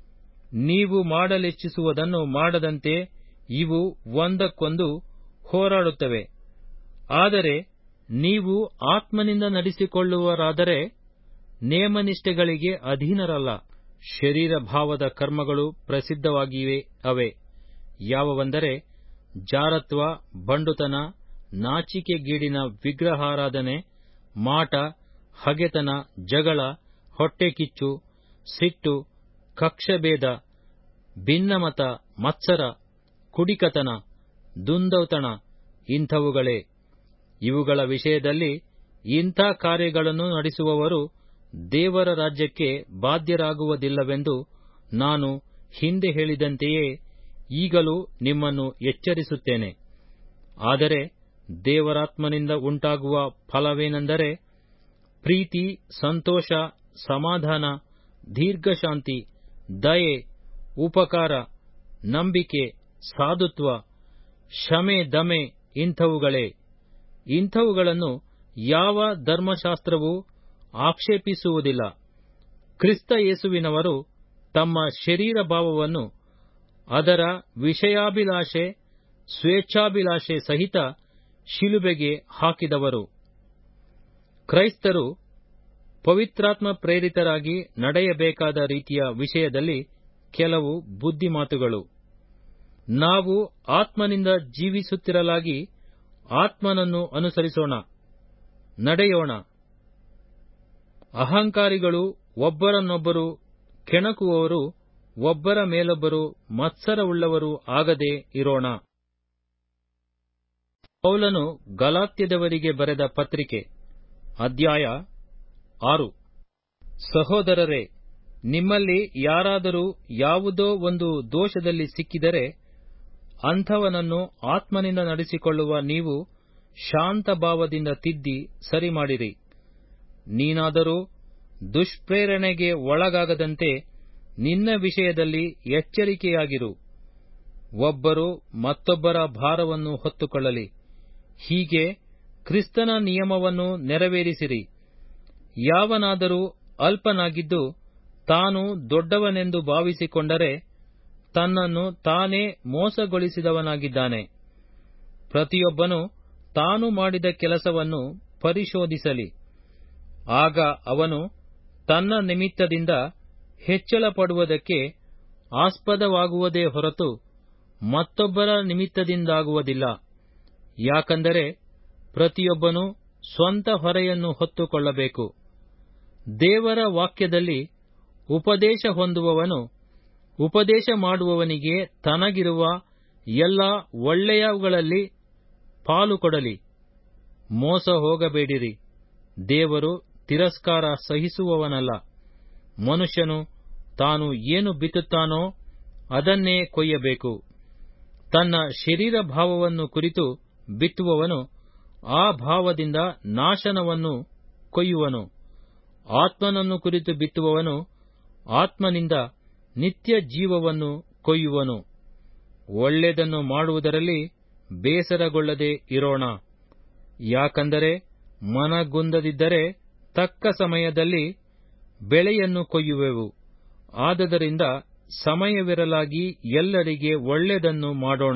ನೀವು ಮಾಡಲಿಚ್ಛಿಸುವುದನ್ನು ಮಾಡದಂತೆ ಇವು ಒಂದಕ್ಕೊಂದು ಹೋರಾಡುತ್ತವೆ ಆದರೆ ನೀವು ಆತ್ಮನಿಂದ ನಡೆಸಿಕೊಳ್ಳುವರಾದರೆ ನೇಮನಿಷ್ಠೆಗಳಿಗೆ ಅಧೀನರಲ್ಲ ಶರೀರ ಭಾವದ ಕರ್ಮಗಳು ಪ್ರಸಿದ್ಧವಾಗಿವೆ ಅವೆ ಯಾವವೆಂದರೆ ಜಾರತ್ವ ಬಂಡುತನ ನಾಚಿಕೆಗೇಡಿನ ವಿಗ್ರಹಾರಾಧನೆ ಮಾಟ ಹಗೆತನ ಜಗಳ ಹೊಟ್ಟೆಕಿಚ್ಚು ಸಿಟ್ಟು ಕಕ್ಷಭೇದ ಭಿನ್ನಮತ ಮತ್ಸರ ಕುಡಿಕತನ ದುಂದೌತಣ ಇಂಥವುಗಳೇ ಇವುಗಳ ವಿಷಯದಲ್ಲಿ ಇಂಥ ಕಾರ್ಯಗಳನ್ನು ನಡೆಸುವವರು ದೇವರ ರಾಜ್ಯಕ್ಕೆ ಬಾಧ್ಯರಾಗುವುದಿಲ್ಲವೆಂದು ನಾನು ಹಿಂದೆ ಹೇಳಿದಂತೆಯೇ ಈಗಲೂ ನಿಮ್ಮನ್ನು ಎಚ್ಚರಿಸುತ್ತೇನೆ ಆದರೆ ದೇವರಾತ್ಮನಿಂದ ಉಂಟಾಗುವ ಫಲವೇನೆಂದರೆ ಪ್ರೀತಿ ಸಂತೋಷ ಸಮಾಧಾನ ದೀರ್ಘಶಾಂತಿ ದಯೆ ಉಪಕಾರ ನಂಬಿಕೆ ಸಾಧುತ್ವ ಶಮೆ ದಮೆ ಇಂಥವುಗಳೇ ಇಂಥವುಗಳನ್ನು ಯಾವ ಧರ್ಮಶಾಸ್ತ್ರವೂ ಆಕ್ಷೇಪಿಸುವುದಿಲ್ಲ ಕ್ರಿಸ್ತ ಯೇಸುವಿನವರು ತಮ್ಮ ಶರೀರ ಭಾವವನ್ನು ಅದರ ವಿಷಯಾಭಿಲಾಷೆ ಸ್ವೇಚ್ಛಾಭಿಲಾಷೆ ಸಹಿತ ಶಿಲುಬೆಗೆ ಹಾಕಿದವರು ಕ್ರೈಸ್ತರು ಪವಿತ್ರಾತ್ಮ ಪ್ರೇರಿತರಾಗಿ ನಡೆಯಬೇಕಾದ ರೀತಿಯ ವಿಷಯದಲ್ಲಿ ಕೆಲವು ಬುದ್ಧಿಮಾತುಗಳು ನಾವು ಆತ್ಮನಿಂದ ಜೀವಿಸುತ್ತಿರಲಾಗಿ ಆತ್ಮನನ್ನು ಅನುಸರಿಸೋಣ ನಡೆಯೋಣ ಅಹಂಕಾರಿಗಳು ಒಬ್ಬರನ್ನೊಬ್ಬರು ಕೆಣಕುವವರು ಒಬ್ಬರ ಮೇಲೊಬ್ಬರು ಮತ್ಸರವುಳ್ಳವರು ಆಗದೆ ಇರೋಣ ಪೌಲನು ಗಲಾತ್ಯದವರಿಗೆ ಬರೆದ ಪತ್ರಿಕೆ ಅಧ್ಯಾಯ ಆರು ಸಹೋದರರೇ ನಿಮ್ಮಲ್ಲಿ ಯಾರಾದರೂ ಯಾವುದೋ ಒಂದು ದೋಷದಲ್ಲಿ ಸಿಕ್ಕಿದರೆ ಅಂಥವನನ್ನು ಆತ್ಮನಿಂದ ನಡೆಸಿಕೊಳ್ಳುವ ನೀವು ಶಾಂತ ಭಾವದಿಂದ ತಿದ್ದಿ ಸರಿಮಾಡಿರಿ ನೀನಾದರೂ ದುಷ್ಪ್ರೇರಣೆಗೆ ಒಳಗಾಗದಂತೆ ನಿನ್ನ ವಿಷಯದಲ್ಲಿ ಎಚ್ಚರಿಕೆಯಾಗಿರು ಒಬ್ಬರು ಮತ್ತೊಬ್ಬರ ಭಾರವನ್ನು ಹೊತ್ತುಕೊಳ್ಳಲಿ ಹೀಗೆ ಕ್ರಿಸ್ತನ ನಿಯಮವನ್ನು ನೆರವೇರಿಸಿರಿ ಯಾವನಾದರೂ ಅಲ್ಪನಾಗಿದ್ದು ತಾನು ದೊಡ್ಡವನೆಂದು ಭಾವಿಸಿಕೊಂಡರೆ ತನ್ನನ್ನು ತಾನೇ ಮೋಸಗೊಳಿಸಿದವನಾಗಿದ್ದಾನೆ ಪ್ರತಿಯೊಬ್ಬನು ತಾನು ಮಾಡಿದ ಕೆಲಸವನ್ನು ಪರಿಶೋಧಿಸಲಿ ಆಗ ಅವನು ತನ್ನ ನಿಮಿತ್ತದಿಂದ ಹೆಚ್ಚಳ ಪಡುವುದಕ್ಕೆ ಆಸ್ಪದವಾಗುವುದೇ ಹೊರತು ಮತ್ತೊಬ್ಬರ ನಿಮಿತ್ತದಿಂದಾಗುವುದಿಲ್ಲ ಯಾಕಂದರೆ ಪ್ರತಿಯೊಬ್ಬನು ಸ್ವಂತ ಹೊರೆಯನ್ನು ಹೊತ್ತುಕೊಳ್ಳಬೇಕು ದೇವರ ವಾಕ್ಯದಲ್ಲಿ ಉಪದೇಶ ಹೊಂದುವವನು ಉಪದೇಶ ಮಾಡುವವನಿಗೆ ತನಗಿರುವ ಎಲ್ಲ ಒಳ್ಳೆಯವುಗಳಲ್ಲಿ ಪಾಲು ಕೊಡಲಿ ಮೋಸ ಹೋಗಬೇಡಿರಿ ದೇವರು ತಿರಸ್ಕಾರ ಸಹಿಸುವವನಲ್ಲ ಮನುಷ್ಯನು ತಾನು ಏನು ಬಿತ್ತುತ್ತಾನೋ ಅದನ್ನೇ ಕೊಯ್ಯಬೇಕು ತನ್ನ ಶರೀರ ಭಾವವನ್ನು ಕುರಿತು ಬಿತ್ತುವವನು ಆ ಭಾವದಿಂದ ನಾಶನವನ್ನು ಕೊಯ್ಯುವನು ಆತ್ಮನನ್ನು ಕುರಿತು ಬಿತ್ತುವವನು ಆತ್ಮನಿಂದ ನಿತ್ಯ ಜೀವವನ್ನು ಕೊಯ್ಯುವನು ಒಳ್ಳೆಯದನ್ನು ಮಾಡುವುದರಲ್ಲಿ ಬೇಸರಗೊಳ್ಳದೆ ಇರೋಣ ಯಾಕಂದರೆ ಮನಗುಂದದಿದ್ದರೆ ತಕ್ಕ ಸಮಯದಲ್ಲಿ ಬೆಳೆಯನ್ನು ಕೊಯ್ಯುವೆವು ಆದದರಿಂದ ಸಮಯವಿರಲಾಗಿ ಎಲ್ಲರಿಗೆ ಒಳ್ಳೆಯದನ್ನು ಮಾಡೋಣ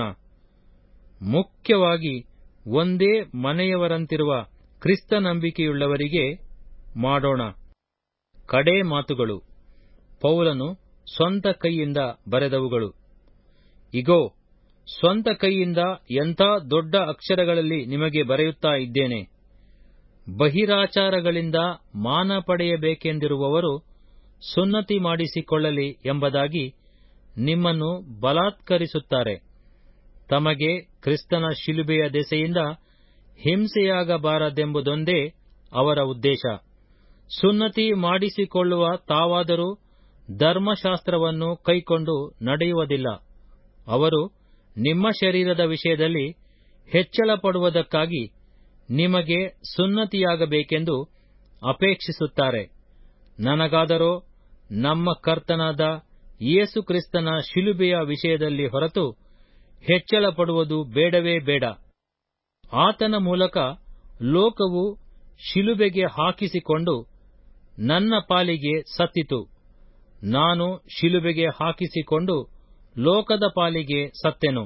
ಮುಖ್ಯವಾಗಿ ಒಂದೇ ಮನೆಯವರಂತಿರುವ ಕ್ರಿಸ್ತ ನಂಬಿಕೆಯುಳ್ಳವರಿಗೆ ಮಾಡೋಣ ಕಡೇ ಮಾತುಗಳು ಪೌಲನು ಸ್ವಂತ ಕೈಯಿಂದ ಬರೆದವುಗಳು ಇಗೋ ಸ್ವಂತ ಕೈಯಿಂದ ಎಂಥ ದೊಡ್ಡ ಅಕ್ಷರಗಳಲ್ಲಿ ನಿಮಗೆ ಬರೆಯುತ್ತಾ ಇದ್ದೇನೆ ಬಹಿರಾಚಾರಗಳಿಂದ ಮಾನ ಪಡೆಯಬೇಕೆಂದಿರುವವರು ಸುನ್ನತಿ ಮಾಡಿಸಿಕೊಳ್ಳಲಿ ಎಂಬುದಾಗಿ ನಿಮ್ಮನ್ನು ಬಲಾತ್ಕರಿಸುತ್ತಾರೆ ತಮಗೆ ಕ್ರಿಸ್ತನ ಶಿಲುಬೆಯ ದೆಸೆಯಿಂದ ಹಿಂಸೆಯಾಗಬಾರದೆಂಬುದೊಂದೇ ಅವರ ಉದ್ದೇಶ ಸುನ್ನತಿ ಮಾಡಿಸಿಕೊಳ್ಳುವ ತಾವಾದರೂ ಧರ್ಮಶಾಸ್ತ್ರವನ್ನು ಕೈಕೊಂಡು ನಡೆಯುವುದಿಲ್ಲ ಅವರು ನಿಮ್ಮ ಶರೀರದ ವಿಷಯದಲ್ಲಿ ಹೆಚ್ಚಳ ಪಡುವುದಕ್ಕಾಗಿ ನಿಮಗೆ ಸುನ್ನತಿಯಾಗಬೇಕೆಂದು ಅಪೇಕ್ಷಿಸುತ್ತಾರೆ ನನಗಾದರೋ ನಮ್ಮ ಕರ್ತನಾದ ಯೇಸು ಕ್ರಿಸ್ತನ ಶಿಲುಬೆಯ ವಿಷಯದಲ್ಲಿ ಹೊರತು ಹೆಚ್ಚಳ ಪಡುವುದು ಬೇಡವೇ ಬೇಡ ಆತನ ಮೂಲಕ ಲೋಕವು ಶಿಲುಬೆಗೆ ಹಾಕಿಸಿಕೊಂಡು ನನ್ನ ಪಾಲಿಗೆ ಸತ್ತಿತು ನಾನು ಶಿಲುಬೆಗೆ ಹಾಕಿಸಿಕೊಂಡು ಲೋಕದ ಪಾಲಿಗೆ ಸತ್ತೆನು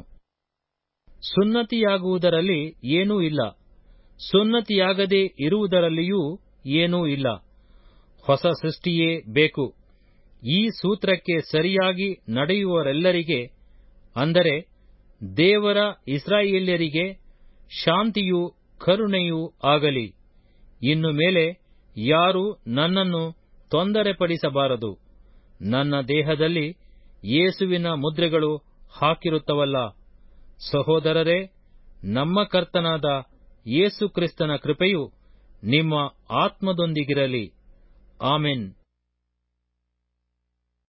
ಸುನ್ನತಿಯಾಗುವುದರಲ್ಲಿ ಏನೂ ಇಲ್ಲ ಸುನ್ನತಿಯಾಗದೇ ಇರುವುದರಲ್ಲಿಯೂ ಏನೂ ಇಲ್ಲ ಹೊಸ ಸೃಷ್ಟಿಯೇ ಬೇಕು ಈ ಸೂತ್ರಕ್ಕೆ ಸರಿಯಾಗಿ ನಡೆಯುವವರೆಲ್ಲರಿಗೆ ಅಂದರೆ ದೇವರ ಇಸ್ರಾಯೇಲ್ಯರಿಗೆ ಶಾಂತಿಯೂ ಕರುಣೆಯೂ ಆಗಲಿ ಇನ್ನು ಮೇಲೆ ಯಾರೂ ನನ್ನನ್ನು ತೊಂದರೆಪಡಿಸಬಾರದು ನನ್ನ ದೇಹದಲ್ಲಿ ಯೇಸುವಿನ ಮುದ್ರೆಗಳು ಹಾಕಿರುತ್ತವಲ್ಲ ಸಹೋದರರೇ ನಮ್ಮ ಕರ್ತನಾದ ಯೇಸು ಕ್ರಿಸ್ತನ ಕೃಪೆಯು ನಿಮ್ಮ ಆತ್ಮದೊಂದಿಗಿರಲಿ ಆಮೆನ್